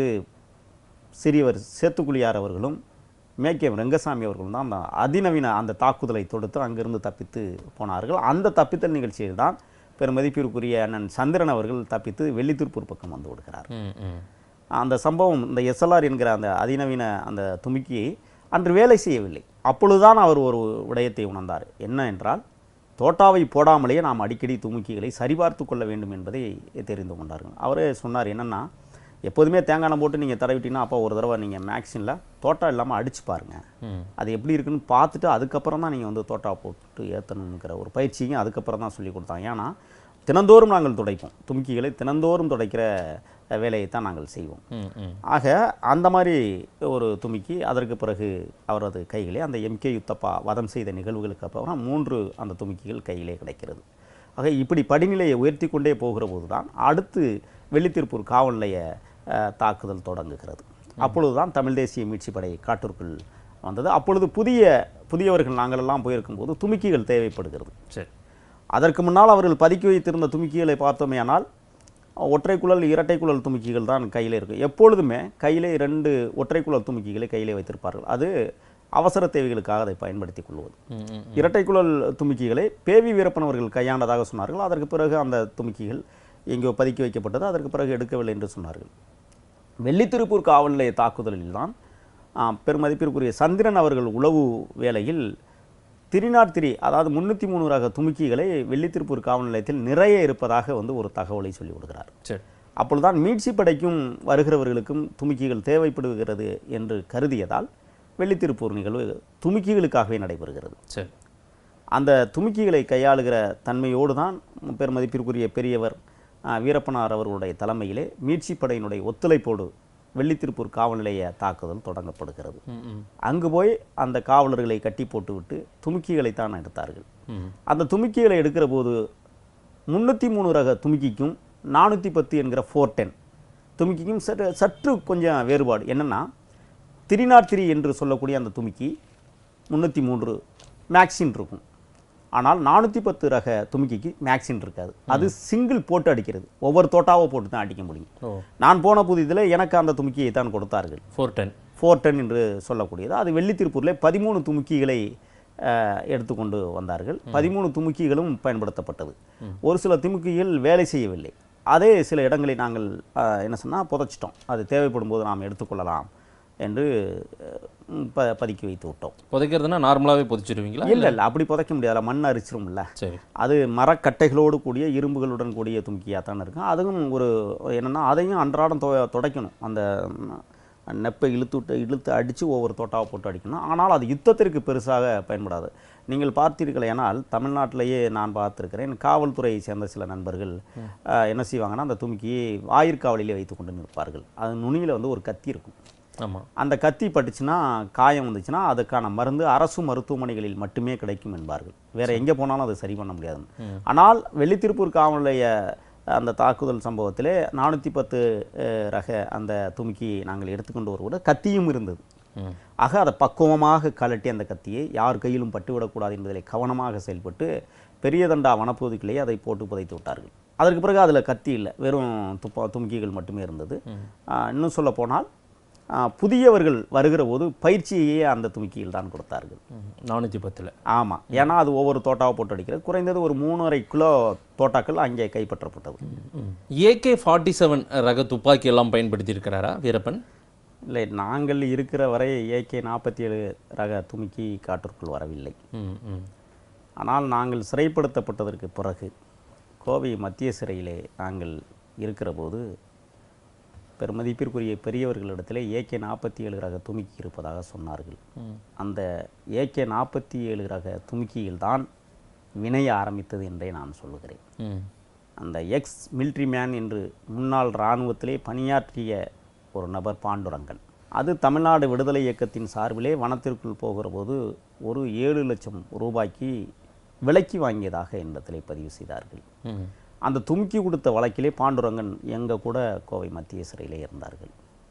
சிறியவர் சேத்துக்குழியார் அவர்களும் மேக்கேம் ரெங்கசாமி அவர்களும் தான் அந்த அதிநவீன அந்த தாக்குதலை தொடுத்து அங்கிருந்து தப்பித்து போனார்கள் அந்த தப்பித்தல் நிகழ்ச்சியில் தான் பெருமதிப்பிற்குரிய அண்ணன் சந்திரன் அவர்கள் தப்பித்து வெள்ளித்திருப்பூர் பக்கம் வந்து விடுகிறார் ம் ம் அந்த சம்பவம் இந்த எஸ்எல்ஆர் என்கிற அந்த அதிநவீன அந்த துமுக்கியை அன்று வேலை செய்யவில்லை அப்பொழுதுதான் அவர் ஒரு விடயத்தை உணர்ந்தார் என்ன என்றால் தோட்டாவை போடாமலேயே நாம் அடிக்கடி துமுக்கிகளை சரிபார்த்து கொள்ள வேண்டும் என்பதை தெரிந்து கொண்டார்கள் அவரே சொன்னார் என்னென்னா எப்போதுமே தேங்காய் எண்ணெய் போட்டு நீங்கள் தடவிட்டீங்கன்னா அப்போ ஒரு தடவை நீங்கள் மேக்சினில் தோட்டா இல்லாமல் அடிச்சு பாருங்கள் ம் அது எப்படி இருக்குன்னு பார்த்துட்டு அதுக்கப்புறம் தான் நீங்கள் வந்து தோட்டா போட்டு ஏற்றணுங்கிற ஒரு பயிற்சியும் அதுக்கப்புறம் தான் சொல்லி கொடுத்தாங்க ஏன்னா தினந்தோறும் நாங்கள் துடைப்போம் துமுக்கிகளை தினந்தோறும் துடைக்கிற வேலையை தான் நாங்கள் செய்வோம் ம் ம் ஆக அந்த மாதிரி ஒரு துமிக்கி அதற்கு பிறகு அவரது கையிலே அந்த எம்கே யுத்தப்பா வதம் செய்த நிகழ்வுகளுக்கு அப்புறம் மூன்று அந்த துமிக்கிகள் கையிலே கிடைக்கிறது ஆக இப்படி படிநிலையை உயர்த்தி கொண்டே போகிற போது தான் அடுத்து வெள்ளித்திருப்பூர் காவல் நிலைய அஹ், தாக்குதல் தொடங்குகிறது அப்பொழுது தான் தமிழ் தேசிய மீட்சி படை காட்டிற்குள் வந்தது அப்பொழுது புதிய புதியவர்கள் நாங்களெல்லாம் போயிருக்கும்போது துமிக்கிகள் தேவைப்படுகிறது சரி அதற்கு முன்னால் அவர்கள் பதுக்கி வைத்திருந்த துமிக்கிகளை பார்த்தோமேயானால் ஒற்றை குழல் இரட்டை குழல் துமிக்கிகள் தான் கையில் இருக்கும் எப்பொழுதுமே கையிலே இரண்டு ஒற்றை குழல் துமிக்கிகளை கையிலே வைத்திருப்பார்கள் அது அவசர தேவைகளுக்காக அதை பயன்படுத்திக் கொள்வது ம், ம். இரட்டை குழல் துமிக்கிகளை பேவி வீரப்பன் அவர்கள் கையாண்டதாக சொன்னார்கள் அதற்கு பிறகு அந்த துமிக்கிகள் எங்கோ பதுக்கி வைக்கப்பட்டது அதற்கு பிறகு எடுக்கவில்லை என்று சொன்னார்கள் வெள்ளித்திருப்பூர் காவல் நிலைய தாக்குதலில் தான் பெருமதிப்பிற்குரிய சந்திரன் அவர்கள் உளவு வேளையில் திரிநாட் திரி அதாவது முன்னூற்றி மூணு ரக துமிக்கிகளை வெள்ளித்திருப்பூர் காவல் நிலையத்தில் நிறைய இருப்பதாக வந்து ஒரு தகவலை சொல்லி விடுகிறார் சரி அப்பொழுதுதான் மீட்சி படைக்கும் வருகிறவர்களுக்கும் துமிக்கிகள் தேவைப்படுகிறது என்று கருதியதால் வெள்ளித்திருப்பூர் நிகழ்வு துமிக்கிகளுக்காகவே நடைபெறுகிறது சரி அந்த துமிக்கிகளை கையாளுகிற தன்மையோடு தான் பெருமதிப்பிற்குரிய பெரியவர் ஆ, வீரப்பனார் அவர்களுடைய தலைமையிலே மீட்சி படையினுடைய ஒத்துழைப்போடு வெள்ளித்திருப்பூர் காவல் நிலைய தாக்குதல் தொடங்கப்படுகிறது ம், ம். அங்கு போய் அந்த காவலர்களை கட்டி போட்டுவிட்டு துமிக்கிகளைத்தான் எடுத்தார்கள் ம். அந்த துமிக்கிகளை எடுக்கிற போது முன்னூற்றி மூணு ரக துமிக்கிக்கும் நானூற்றி பத்து என்கிற ஃபோர் டென் துமிக்கிக்கும் சற்று சற்று கொஞ்சம் வேறுபாடு என்னென்னா த்ரீ நாட் த்ரீ என்று சொல்லக்கூடிய அந்த துமிக்கி முந்நூற்றி மூன்று மேக்சின் இருக்கும் ஆனால் நானூற்றி பத்து ரக துமிக்கிக்கு மேக்சின் இருக்காது அது சிங்கிள் போட்டு அடிக்கிறது ஒவ்வொரு தோட்டாவோ போட்டு தான் அடிக்க முடியும் ஓ நான் போன புதிதில் எனக்கு அந்த துமிக்கியை தான் கொடுத்தார்கள் ஃபோர் டென் ஃபோர் டென் என்று சொல்லக்கூடியது அது வெள்ளித்திருப்பூரில் பதிமூணு துமுக்கிகளை அஹ், எடுத்துக்கொண்டு வந்தார்கள் பதிமூணு துமுக்கிகளும் பயன்படுத்தப்பட்டது ஒரு சில துமுக்கிகள் வேலை செய்யவில்லை அதே சில இடங்களை நாங்கள் அஹ், என்ன சொன்னால் புதைச்சிட்டோம் அது தேவைப்படும் போது நாம் எடுத்துக்கொள்ளலாம் என்று அஹ், ப பதுக்கி வைத்து விட்டோம் புதைக்கிறதுனா நார்மலாகவே புதைச்சிருவீங்களா இல்லை இல்லை அப்படி புதைக்க முடியாது மண் அரிச்சிரும்ல சரி அது மரக்கட்டைகளோடு கூடிய இரும்புகளுடன் கூடிய தும்கியாக தான் இருக்கும் அதுவும் ஒரு என்னென்னா அதையும் அன்றாடம் தொ துடைக்கணும் அந்த ம், நெப்பை இழுத்து விட்டு இழுத்து அடித்து ஒவ்வொரு தோட்டாவை போட்டு அடிக்கணும் ஆனால் அது யுத்தத்திற்கு பெருசாக பயன்படாது நீங்கள் பார்த்தீர்களேனால் தமிழ்நாட்டிலேயே நான் பார்த்துருக்கிறேன் காவல்துறையை சேர்ந்த சில நண்பர்கள் அஹ், என்ன செய்வாங்கன்னா அந்த தும்கியை வாயிற்காவலிலே வைத்து கொண்டு நிற்பார்கள் அது நுனியில் வந்து ஒரு கத்தி இருக்கும் ஆமாம் அந்த கத்தி பட்டுச்சுன்னா காயம் வந்துச்சுன்னா அதுக்கான மருந்து அரசு மருத்துவமனைகளில் மட்டுமே கிடைக்கும் என்பார்கள் வேற எங்கே போனாலும் அது சரி பண்ண முடியாது ஆனால் வெள்ளித்திருப்பூர் காவல் நிலைய அந்த தாக்குதல் சம்பவத்திலே நானூற்றி பத்து ரக அந்த துமுக்கி நாங்கள் எடுத்துக்கொண்டு வருவோம் கத்தியும் இருந்தது ம் ஆக அதை பக்குவமாக கலட்டி அந்த கத்தியை யார் கையிலும் பட்டுவிடக்கூடாது என்பதிலே கவனமாக செயல்பட்டு பெரிய தண்டா வனப்பகுதிக்குள்ளேயே அதை போட்டு புதைத்து விட்டார்கள் அதற்கு பிறகு அதில் கத்தி இல்லை வெறும் துப்பா தும்கிகள் மட்டுமே இருந்தது ஆ, இன்னும் சொல்ல போனால் ஆ, புதியவர்கள் வருகிற போது பயிற்சியையே அந்த தும்கியில் தான் கொடுத்தார்கள் நானூற்றி பத்தில் ஆமாம் ஏன்னா அது ஒவ்வொரு தோட்டாவை போட்டு அடிக்கிறது குறைந்தது ஒரு மூணரை கிலோ தோட்டாக்கள் அங்கே கைப்பற்றப்பட்டது ஏகே ஃபார்ட்டி செவன் ரக துப்பாக்கி எல்லாம் பயன்படுத்தி இருக்கிறாரா வீரப்பன் இல்லை நாங்கள் இருக்கிற வரை ஏகே நாற்பத்தி ஏழு ரக துமுக்கி காட்டிற்குள் வரவில்லை ம் ம் ஆனால் நாங்கள் சிறைப்படுத்தப்பட்டதற்கு பிறகு கோவை மத்திய சிறையிலே நாங்கள் இருக்கிற போது பெருமதிப்பிற்குரிய பெரியவர்களிடத்திலே ஏகே நாற்பத்தி ஏழு ரக துமுக்கி இருப்பதாக சொன்னார்கள் அந்த ஏகே நாற்பத்தி ஏழு ரக துமுக்கியில்தான் வினைய ஆரம்பித்தது என்றே நான் சொல்லுகிறேன் ம் அந்த எக்ஸ் மிலிட்ரி மேன் என்று முன்னாள் இராணுவத்திலே பணியாற்றிய ஒரு நபர் பாண்டுரங்கன் அது தமிழ்நாடு விடுதலை இயக்கத்தின் சார்பிலே வனத்திற்குள் போகிற போது ஒரு ஏழு லட்சம் ரூபாய்க்கு விலைக்கு வாங்கியதாக என்னிடத்திலே பதிவு செய்தார்கள் ம் அந்த தும்கி கொடுத்த வழக்கிலே பாண்டுரங்கன் எங்க கூட கோவை மத்திய சிறையிலே இருந்தார்கள்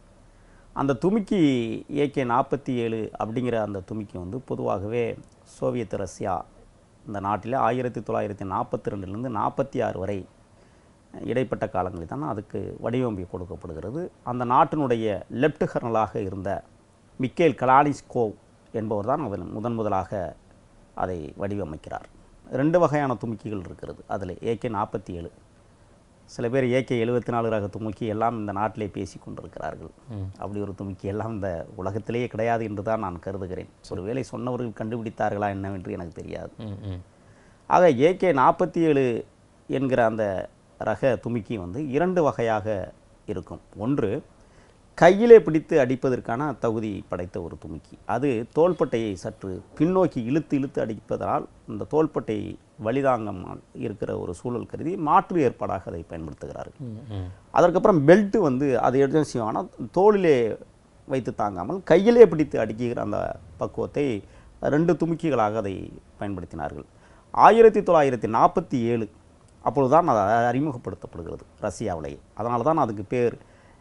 அந்த துமிக்கி ஏகே நாற்பத்தி ஏழு அப்படிங்கிற அந்த துமிக்கி வந்து பொதுவாகவே சோவியத் ரஷ்யா இந்த நாட்டில் ஆயிரத்தி தொள்ளாயிரத்தி நாற்பத்தி ரெண்டுலேருந்து நாற்பத்தி ஆறு வரை இடைப்பட்ட காலங்களில் தான் அதுக்கு வடிவமைப்பு கொடுக்கப்படுகிறது அந்த நாட்டினுடைய லெப்ட் கர்னலாக இருந்த மிக்கேல் கலானிஸ்கோவ் என்பவர் தான் அதில் முதன் முதலாக அதை வடிவமைக்கிறார் ரெண்டு வகையான துமுக்கிகள் இருக்கிறது அதில் ஏகே நாற்பத்தி ஏழு சில பேர் ஏகே எழுபத்தி நாலு ரக துமுக்கி எல்லாம் இந்த நாட்டிலே பேசி கொண்டிருக்கிறார்கள் அப்படி ஒரு துமுக்கி எல்லாம் இந்த உலகத்திலேயே கிடையாது என்று தான் நான் கருதுகிறேன் ஒருவேளை சொன்னவர்கள் கண்டுபிடித்தார்களா என்னவென்று எனக்கு தெரியாது ம் ம் ஆக ஏகே நாற்பத்தி ஏழு என்கிற அந்த ரக துமிக்கி வந்து இரண்டு வகையாக இருக்கும் ஒன்று கையிலே பிடித்து அடிப்பதற்கான தகுதி படைத்த ஒரு துமிக்கி அது தோள்பட்டையை சற்று பின்னோக்கி இழுத்து இழுத்து அடிப்பதால் இந்த தோள்பட்டை வலிதாங்காமல் இருக்கிற ஒரு சூழல் கருதி மாற்று ஏற்பாடாக அதை பயன்படுத்துகிறார்கள் ம் ம் அதற்கப்புறம் பெல்ட்டு வந்து அதை எடுத்து என்ன செய்வாங்கன்னா தோளிலே வைத்து தாங்காமல் கையிலே பிடித்து அடிக்கிற அந்த பக்குவத்தை ரெண்டு துமுக்கிகளாக அதை பயன்படுத்தினார்கள் ஆயிரத்தி தொள்ளாயிரத்தி நாற்பத்தி ஏழு அப்பொழுதுதான் அது அறிமுகப்படுத்தப்படுகிறது ரஷ்யாவிலேயே அதனால தான் அதுக்கு பேர்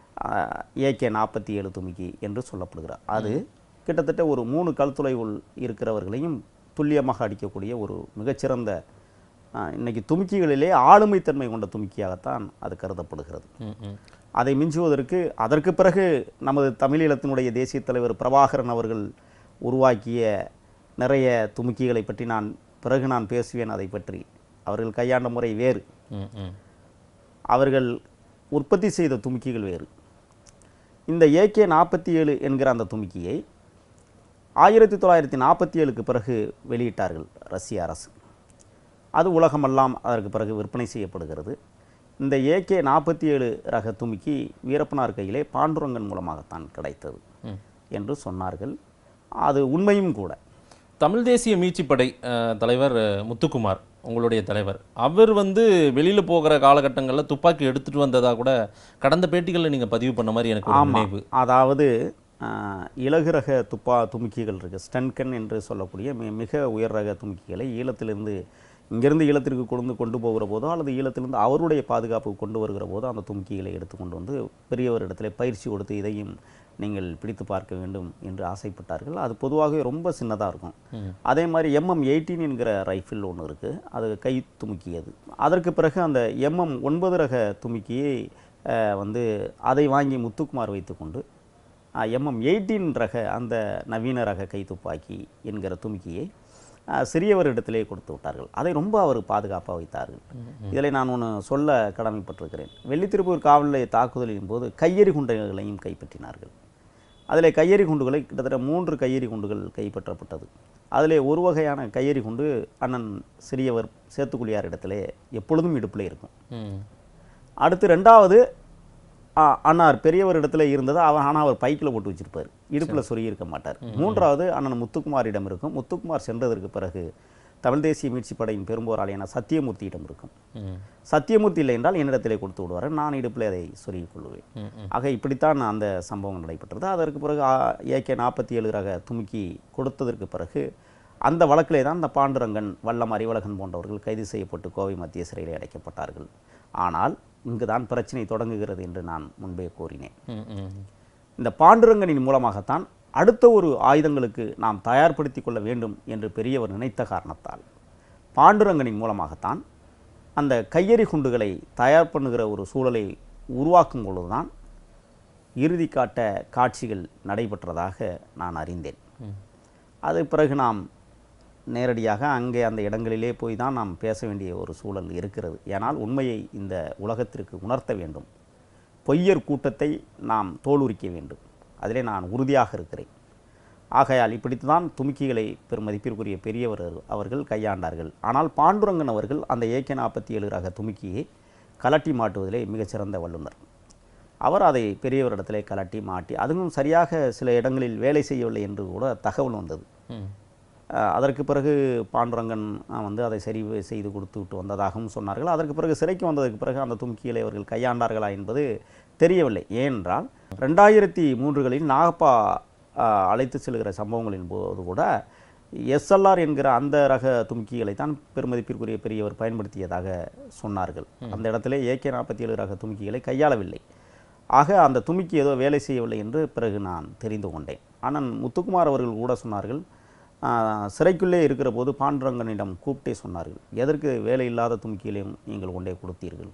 ஏகே நாற்பத்தி ஏழு துமுக்கி என்று சொல்லப்படுகிறார் அது கிட்டத்தட்ட ஒரு மூணு கல்துளை உள் இருக்கிறவர்களையும் துல்லியமாக அடிக்கக்கூடிய ஒரு மிகச்சிறந்த ஆஹ், இன்னைக்கு துமுக்கிகளிலே ஆளுமைத்தன்மை கொண்ட துமுக்கியாகத்தான் அது கருதப்படுகிறது ம், ம். அதை மிஞ்சுவதற்கு அதற்கு பிறகு நமது தமிழீழத்தினுடைய தேசிய தலைவர் பிரபாகரன் அவர்கள் உருவாக்கிய நிறைய துமுக்கிகளை பற்றி நான் பிறகு நான் பேசுவேன் அதை பற்றி அவர்கள் கையாண்ட முறை வேறு ம், ம். அவர்கள் உற்பத்தி செய்த துமுக்கிகள் வேறு இந்த ஏகே நாற்பத்தி ஏழு என்கிற அந்த துமுக்கியை ஆயிரத்தி தொள்ளாயிரத்தி நாற்பத்தி ஏழுக்கு பிறகு வெளியிட்டார்கள் ரஷ்ய அரசு அது உலகமெல்லாம் அதற்கு பிறகு விற்பனை செய்யப்படுகிறது இந்த ஏகே நாற்பத்தி ஏழு ரக துமுக்கி வீரப்பனார் கையிலே பாண்டுரங்கன் மூலமாகத்தான் கிடைத்தது ம். என்று சொன்னார்கள் அது உண்மையும் கூட தமிழ் தேசிய மீட்சிப்படை அஹ், தலைவர் அஹ், முத்துக்குமார் உங்களுடைய தலைவர் அவர் வந்து வெளியில போகிற காலகட்டங்களில் துப்பாக்கி எடுத்துட்டு வந்ததா கூட கடந்த பேட்டிகளில் நீங்க பதிவு பண்ண மாதிரி எனக்கு ஒரு ஆமாம் நினைவு அதாவது ஆஹ், இலகு ரக துப்பா துமுக்கிகள் இருக்குது ஸ்டன்கன் என்று சொல்லக்கூடிய மி மிக உயர் ரக துமுக்கிகளை ஈழத்திலிருந்து இங்கிருந்து ஈழத்திற்கு கொண்டு கொண்டு போகிற போதோ அல்லது ஈழத்திலிருந்து அவருடைய பாதுகாப்புக்கு கொண்டு வருகிற போதோ அந்த துமுக்கிகளை எடுத்து கொண்டு வந்து பெரியவரிடத்தில் பயிற்சி கொடுத்து இதையும் நீங்கள் பிடித்து பார்க்க வேண்டும் என்று ஆசைப்பட்டார்கள் அது பொதுவாகவே ரொம்ப சின்னதாக இருக்கும் அதே மாதிரி எம்எம் எயிட்டீன் என்கிற ரைஃபிள் ஒன்று இருக்குது அது கை துமுக்கியது அதற்கு பிறகு அந்த எம்எம் ஒன்பது ரக துமுக்கியை அஹ், வந்து அதை வாங்கி முத்துக்குமார் வைத்துக்கொண்டு எம்எம் எயிட்டீன் ரக அந்த நவீன ரக கைத்துப்பாக்கி என்கிற துமுக்கியை அஹ், சிறியவரிடத்திலே கொடுத்து விட்டார்கள் அதை ரொம்ப அவர் பாதுகாப்பாக வைத்தார்கள் இதில் நான் ஒன்று சொல்ல கடமைப்பட்டிருக்கிறேன் வெள்ளித்திருப்பூர் காவல் நிலைய தாக்குதலின் போது கையெறி குண்டுகளையும் கைப்பற்றினார்கள் அதிலே கையெறி குண்டுகளை கிட்டத்தட்ட மூன்று கையெறி குண்டுகள் கைப்பற்றப்பட்டது அதிலே ஒரு வகையான கையெறி குண்டு அண்ணன் சிறியவர் சேத்துக்குழியார் இடத்திலே எப்பொழுதும் இடுப்பில் இருக்கும் ம். அடுத்து ரெண்டாவது ஆ, அண்ணார் பெரியவர் இடத்துல இருந்தது அவன் ஆனால் அவர் பைக்கில் போட்டு வச்சிருப்பார் இடுப்பில் சொருகி இருக்க மாட்டார் மூன்றாவது அண்ணன் முத்துக்குமாரிடம் இருக்கும் முத்துக்குமார் சென்றதற்கு பிறகு தமிழ் தேசிய மீட்சிப் படையின் பெரும்போராளியான சத்தியமூர்த்தியிடம் இருக்கும் ம். சத்தியமூர்த்தி இல்லை என்றால் என்னிடத்திலே கொடுத்து விடுவார் நான் இடுப்பில் அதை சொருகிக் கொள்வேன் ம், ம். ஆக இப்படித்தான் அந்த சம்பவம் நடைபெற்றது அதற்கு பிறகு ஏகே நாற்பத்தி ஏழு ரக துமுக்கி கொடுத்ததற்கு பிறகு அந்த வழக்கிலே தான் இந்த பாண்டுரங்கன் வல்லம் அறிவழகன் போன்றவர்கள் கைது செய்யப்பட்டு கோவை மத்திய சிறையில் அடைக்கப்பட்டார்கள் ஆனால் இங்கு தான் பிரச்சனை தொடங்குகிறது என்று நான் முன்பே கூறினேன் ம், ம். இந்த பாண்டுரங்கனின் மூலமாகத்தான் அடுத்த ஒரு ஆயுதங்களுக்கு நாம் தயார்படுத்தி கொள்ள வேண்டும் என்று பெரியவர் நினைத்த காரணத்தால் பாண்டுரங்கனின் மூலமாகத்தான் அந்த கையெறி குண்டுகளை தயார் பண்ணுகிற ஒரு சூழலை உருவாக்கும் பொழுதுதான் இறுதி காட்ட காட்சிகள் நடைபெற்றதாக நான் அறிந்தேன் அது பிறகு நாம் நேரடியாக அங்கே அந்த இடங்களிலே போய் தான் நாம் பேச வேண்டிய ஒரு சூழல் இருக்கிறது ஏனால் உண்மையை இந்த உலகத்திற்கு உணர்த்த வேண்டும் பொய்யர் கூட்டத்தை நாம் தோலுரிக்க வேண்டும் அதிலே நான் உறுதியாக இருக்கிறேன் ஆகையால் இப்படித்தான் துமுக்கிகளை பெருமதிப்பிற்குரிய பெரியவர் அவர்கள் கையாண்டார்கள் ஆனால் பாண்டுரங்கன் அவர்கள் அந்த ஏகே நாற்பத்தி ஏழு ரக துமுக்கியை கலட்டி மாட்டுவதிலே மிகச்சிறந்த வல்லுனர் அவர் அதை பெரியவரிடத்திலே கலட்டி மாட்டி அதுவும் சரியாக சில இடங்களில் வேலை செய்யவில்லை என்று கூட தகவல் வந்தது ம். அஹ் அதற்கு பிறகு பாண்டுரங்கன் அஹ், வந்து அதை சரி செய்து கொடுத்து விட்டு வந்ததாகவும் சொன்னார்கள் அதற்கு பிறகு சிறைக்கு வந்ததற்கு பிறகு அந்த தும்கிகளை அவர்கள் கையாண்டார்களா என்பது தெரியவில்லை ஏனென்றால் ரெண்டாயிரத்தி மூன்றுகளில் நாகப்பா அஹ், அழைத்து செல்கிற சம்பவங்களின் போது கூட எஸ்எல்ஆர் என்கிற அந்த ரக தும்கிகளை தான் பெருமதிப்பிற்குரிய பெரியவர் பயன்படுத்தியதாக சொன்னார்கள் அந்த இடத்திலே ஏகே நாற்பத்தி ஏழு ரக தும்கிகளை கையாளவில்லை ஆக அந்த துமிக்கி ஏதோ வேலை செய்யவில்லை என்று பிறகு நான் தெரிந்து கொண்டேன் ஆனால் முத்துக்குமார் அவர்கள் கூட சொன்னார்கள் ஆஹ், சிறைக்குள்ளே இருக்கிற போது பாண்டுரங்கனிடம் கூப்பிட்டே சொன்னார்கள் எதற்கு வேலை இல்லாத தும்க்கியிலையும் நீங்கள் கொண்டே கொடுத்தீர்கள்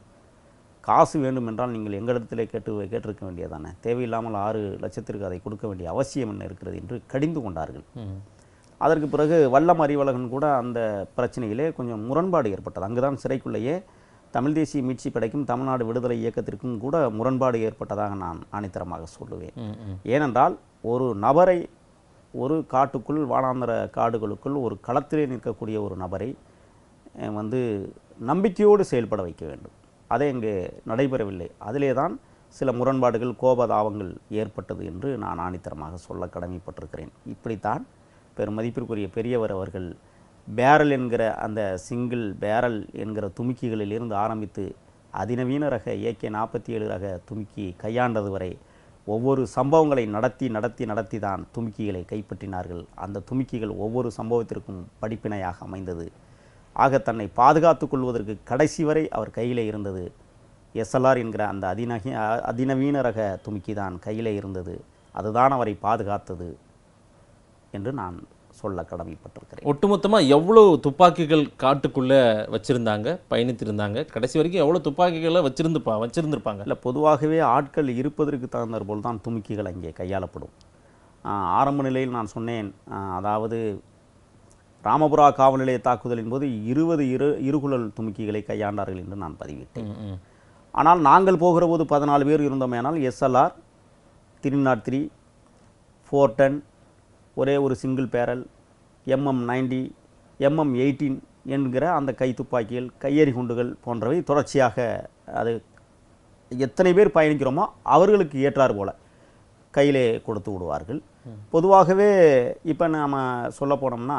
காசு வேண்டும் என்றால் நீங்கள் எங்களிடத்திலே கேட்டு கேட்டிருக்க வேண்டியதானே தேவையில்லாமல் ஆறு லட்சத்திற்கு அதை கொடுக்க வேண்டிய அவசியம் என்ன இருக்கிறது என்று கடிந்து கொண்டார்கள் ம். அதற்கு பிறகு வல்லம் அறிவழகன் கூட அந்த பிரச்சனையிலே கொஞ்சம் முரண்பாடு ஏற்பட்டது அங்குதான் சிறைக்குள்ளேயே தமிழ் தேசிய மீட்சி படைக்கும் தமிழ்நாடு விடுதலை இயக்கத்திற்கும் கூட முரண்பாடு ஏற்பட்டதாக நான் ஆணித்தரமாக சொல்லுவேன் ம், ம். ஏனென்றால் ஒரு நபரை ஒரு காட்டுக்குள் வானாந்தர காடுகளுக்குள் ஒரு களத்திலே நிற்கக்கூடிய ஒரு நபரை அஹ், வந்து நம்பிக்கையோடு செயல்பட வைக்க வேண்டும் அதை இங்கே நடைபெறவில்லை அதிலே தான் சில முரண்பாடுகள் கோபதாபங்கள் ஏற்பட்டது என்று நான் ஆணித்தரமாக சொல்ல கடமைப்பட்டிருக்கிறேன் இப்படித்தான் பெருமதிப்பிற்குரிய பெரியவர் அவர்கள் பேரல் என்கிற அந்த சிங்கிள் பேரல் என்கிற துமுக்கிகளிலிருந்து ஆரம்பித்து அதிநவீன ரக ஏகே நாற்பத்தி ஏழு ரக துமுக்கி கையாண்டது வரை ஒவ்வொரு சம்பவங்களை நடத்தி நடத்தி நடத்தி தான் துமுக்கிகளை கைப்பற்றினார்கள் அந்த துமுக்கிகள் ஒவ்வொரு சம்பவத்திற்கும் படிப்பினையாக அமைந்தது ஆக தன்னை பாதுகாத்துக் கொள்வதற்கு கடைசி வரை அவர் கையிலே இருந்தது எஸ்எல்ஆர் என்கிற அந்த அதிநகி அ- அதிநவீன ரக துமுக்கி தான் கையிலே இருந்தது அதுதான் அவரை பாதுகாத்தது என்று நான் சொல்ல கடமைப்பட்டிருக்கிறேன் ஒட்டுமொத்தமா எவ்வளவு துப்பாக்கிகள் காட்டுக்குள்ள வச்சிருந்தாங்க பயணித்திருந்தாங்க கடைசி வரைக்கும் எவ்வளவு துப்பாக்கிகளை வச்சிருந்துப்பா வச்சிருந்திருப்பாங்க இல்லை பொதுவாகவே ஆட்கள் இருப்பதற்கு தகுந்தாற் போல் தான் துமுக்கிகள் அங்கே கையாளப்படும் ஆஹ் ஆரம்ப நிலையில் நான் சொன்னேன் ஆஹ் அதாவது ராமபுரா காவல் நிலைய தாக்குதலின் போது இருபது இரு இருகுழல் துமுக்கிகளை கையாண்டார்கள் என்று நான் பதிவிட்டேன் ம், ம். ஆனால் நாங்கள் போகிற போது பதினாலு பேர் இருந்தோமேனால் SLR three not three four ten ஒரே ஒரு single barrel MM ninety MM eighteen என்கிற அந்த கை துப்பாக்கிகள் கையெறி குண்டுகள் போன்றவை தொடர்ச்சியாக அது எத்தனை பேர் பயணிக்கிறோமோ அவர்களுக்கு ஏற்றார் போல கையிலே கொடுத்து விடுவார்கள் பொதுவாகவே இப்போ நாம் சொல்ல போனோம்னா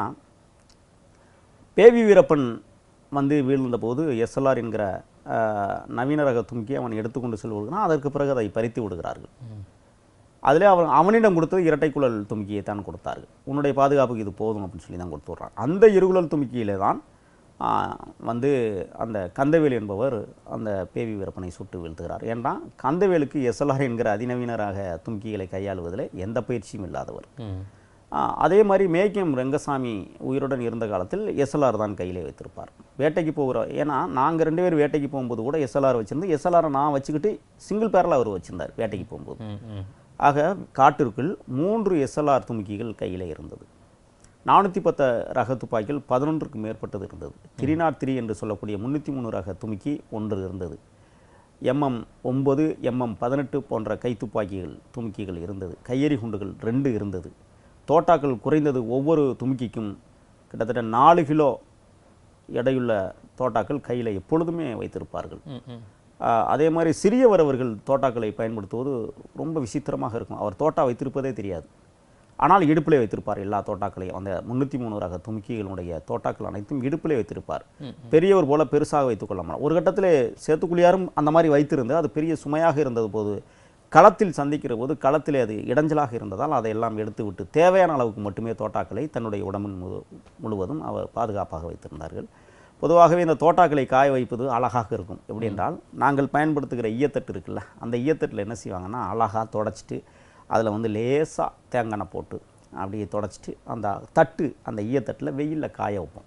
பேவி வீரப்பன் வந்து வீழ்ந்த போது எஸ்எல்ஆர் என்கிற அஹ், நவீன ரக தும்கி அவன் எடுத்துக்கொண்டு செல்வதுனா அதற்கு பிறகு அதை பறித்து விடுகிறார்கள் அதிலே அவன் அவனிடம் கொடுத்தது இரட்டைக்குழல் தும்கியை தான் கொடுத்தார்கள் உன்னுடைய பாதுகாப்புக்கு இது போதும் அப்படின்னு சொல்லி தான் கொடுத்து விட்றான் அந்த இருகுழல் தும்கியிலே தான் ஆஹ், வந்து அந்த கந்தவேல் என்பவர் அந்த பேவி வீரப்பனை சுட்டு வீழ்த்துகிறார் ஏன்னா கந்தவேலுக்கு எஸ்எல்ஆர் என்கிற அதிநவீன ரக தும்கிகளை கையாளுவதில் எந்த பயிற்சியும் இல்லாதவர் ம். ஆஹ் அதே மாதிரி மேய்க்கம் ரெங்கசாமி உயிருடன் இருந்த காலத்தில் எஸ்எல்ஆர் தான் கையிலே வைத்திருப்பார் வேட்டைக்கு போகிற ஏன்னா நாங்கள் ரெண்டு பேரும் வேட்டைக்கு போகும்போது கூட எஸ்எல்ஆர் வச்சிருந்து எஸ்எல்ஆரை நான் வச்சுக்கிட்டு சிங்கிள் பேரில் அவர் வச்சிருந்தார் வேட்டைக்கு போகும்போது ம், ம். ஆக காட்டிற்குள் மூன்று எஸ்எல்ஆர் துமுக்கிகள் கையிலே இருந்தது நானூற்றி பத்து ரக துப்பாக்கிகள் பதினொன்றுக்கு மேற்பட்டது இருந்தது த்ரீ நாட் த்ரீ என்று சொல்லக்கூடிய முந்நூற்றி மூணு ரக துமுக்கி ஒன்று இருந்தது எம்எம் ஒன்பது எம்எம் பதினெட்டு போன்ற கை துப்பாக்கிகள் துமுக்கிகள் இருந்தது கையெறி குண்டுகள் ரெண்டு இருந்தது தோட்டாக்கள் குறைந்தது ஒவ்வொரு துமுக்கிக்கும் கிட்டத்தட்ட நாலு கிலோ எடையுள்ள தோட்டாக்கள் கையில் எப்பொழுதுமே வைத்திருப்பார்கள் ம், ம். ஆஹ் அதே மாதிரி சிறியவர் அவர்கள் தோட்டாக்களை பயன்படுத்துவது ரொம்ப விசித்திரமாக இருக்கும் அவர் தோட்டா வைத்திருப்பதே தெரியாது ஆனால் இடுப்பிலே வைத்திருப்பார் எல்லா தோட்டாக்களையும் அந்த முந்நூற்றி மூணு ரக துமுக்கிகளுடைய தோட்டாக்கள் அனைத்தும் இடுப்பிலே வைத்திருப்பார் பெரியவர் போல பெருசாக வைத்துக் கொள்ள மாட்டார் ஒரு கட்டத்தில் சேத்துக்குழியாரும் அந்த மாதிரி வைத்திருந்து அது பெரிய சுமையாக இருந்தது போது களத்தில் சந்திக்கிற போது களத்திலே அது இடைஞ்சலாக இருந்ததால் அதையெல்லாம் எடுத்து விட்டு தேவையான அளவுக்கு மட்டுமே தோட்டாக்களை தன்னுடைய உடம்பின் முழு முழுவதும் அவர் பாதுகாப்பாக வைத்திருந்தார்கள் பொதுவாகவே இந்த தோட்டாக்களை காய வைப்பது அழகாக இருக்கும் எப்படி என்றால் நாங்கள் பயன்படுத்துகிற ஈயத்தட்டு இருக்குல்ல அந்த ஈயத்தட்டில் என்ன செய்வாங்கன்னா அழகாக தொடச்சிட்டு அதில் வந்து லேசாக தேங்காய் போட்டு அப்படியே தொடச்சிட்டு அந்த தட்டு அந்த ஈயத்தட்டில் வெயிலில் காய வைப்போம்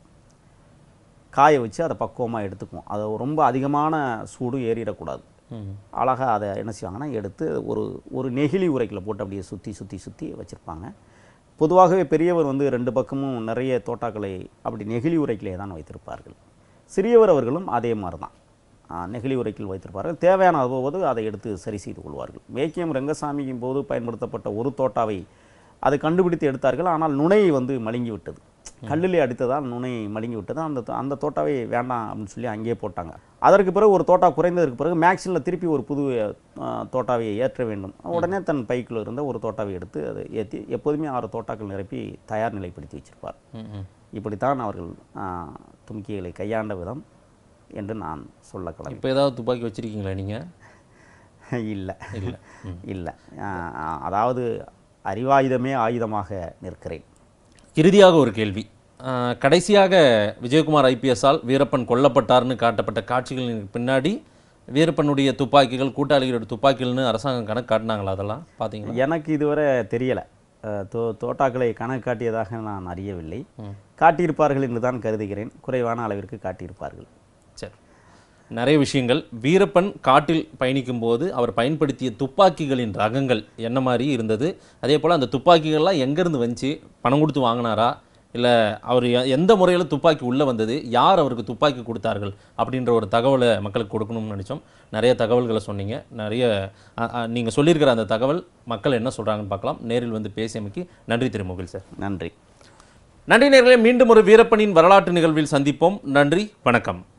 காய வச்சு அதை பக்குவமாக எடுத்துக்குவோம் அதை ரொம்ப அதிகமான சூடு ஏறிடக்கூடாது ம். அழகாக அதை என்ன செய்வாங்கன்னா எடுத்து ஒரு ஒரு நெகிழி உரைக்கில் போட்டு அப்படியே சுற்றி சுற்றி சுற்றி வச்சுருப்பாங்க பொதுவாகவே பெரியவர் வந்து ரெண்டு பக்கமும் நிறைய தோட்டாக்களை அப்படி நெகிழி உரைக்கிலே தான் வைத்திருப்பார்கள் சிறியவர் அவர்களும் அதே மாதிரி தான் ஆ, நெகிழி உரைக்கில் வைத்திருப்பார்கள் தேவையான போது அதை எடுத்து சரி செய்து கொள்வார்கள் மேக்கியம் ரங்கசாமியின் போது பயன்படுத்தப்பட்ட ஒரு தோட்டாவை அதை கண்டுபிடித்து எடுத்தார்கள் ஆனால் நுனை வந்து மழுங்கி விட்டது கல்லிலே அடித்ததால் நுனை மழுங்கி விட்டது அந்த தோ- அந்த தோட்டாவை வேண்டாம் அப்படின்னு சொல்லி அங்கேயே போட்டாங்க அதற்கு பிறகு ஒரு தோட்டா குறைந்ததற்கு பிறகு மேக்சினில் திருப்பி ஒரு புது ஆ, தோட்டாவை ஏற்ற வேண்டும் உடனே தன் பைக்கில் இருந்த ஒரு தோட்டாவை எடுத்து அதை ஏற்றி எப்போதுமே ஆறு தோட்டாக்கள் நிரப்பி தயார் நிலைப்படுத்தி வச்சிருப்பார் ம், ம். இப்படித்தான் அவர்கள் ஆ, தும்கிகளை கையாண்ட விதம் என்று நான் சொல்ல கடமை இப்போ ஏதாவது துப்பாக்கி வச்சிருக்கீங்களா நீங்க இல்லை இல்லை இல்லை அதாவது அறிவாயுதமே ஆயுதமாக நிற்கிறேன் இறுதியாக ஒரு கேள்வி ஆஹ், கடைசியாக விஜயகுமார் ஐபிஎஸ்ஸால் வீரப்பன் கொல்லப்பட்டார்னு காட்டப்பட்ட காட்சிகளின் பின்னாடி வீரப்பனுடைய துப்பாக்கிகள் கூட்டாளிகளோட துப்பாக்கிகள்னு அரசாங்கம் கணக்கு காட்டினாங்களா அதெல்லாம் பார்த்தீங்களா எனக்கு இதுவரை தெரியலை அஹ், தோ தோட்டாக்களை கணக்கு காட்டியதாக நான் அறியவில்லை காட்டியிருப்பார்கள் என்று தான் கருதுகிறேன் குறைவான அளவிற்கு காட்டியிருப்பார்கள் சரி நிறைய விஷயங்கள் வீரப்பன் காட்டில் பயணிக்கும் போது அவர் பயன்படுத்திய துப்பாக்கிகளின் ரகங்கள் என்ன மாதிரி இருந்தது அதே போல் அந்த துப்பாக்கிகள்லாம் எங்கேருந்து வந்துச்சு பணம் கொடுத்து வாங்கினாரா இல்லை அவர் எ- எந்த முறையில் துப்பாக்கி உள்ளே வந்தது யார் அவருக்கு துப்பாக்கி கொடுத்தார்கள் அப்படின்ற ஒரு தகவலை மக்களுக்கு கொடுக்கணும்னு நினச்சோம் நிறைய தகவல்களை சொன்னீங்க நிறைய நீங்கள் சொல்லியிருக்கிற அந்த தகவல் மக்கள் என்ன சொல்கிறாங்கன்னு பார்க்கலாம் நேரில் வந்து பேசியமைக்கு நன்றி திருமுகில் சார் நன்றி நன்றி நேர்களே மீண்டும் ஒரு வீரப்பனின் வரலாற்று நிகழ்வில் சந்திப்போம் நன்றி வணக்கம்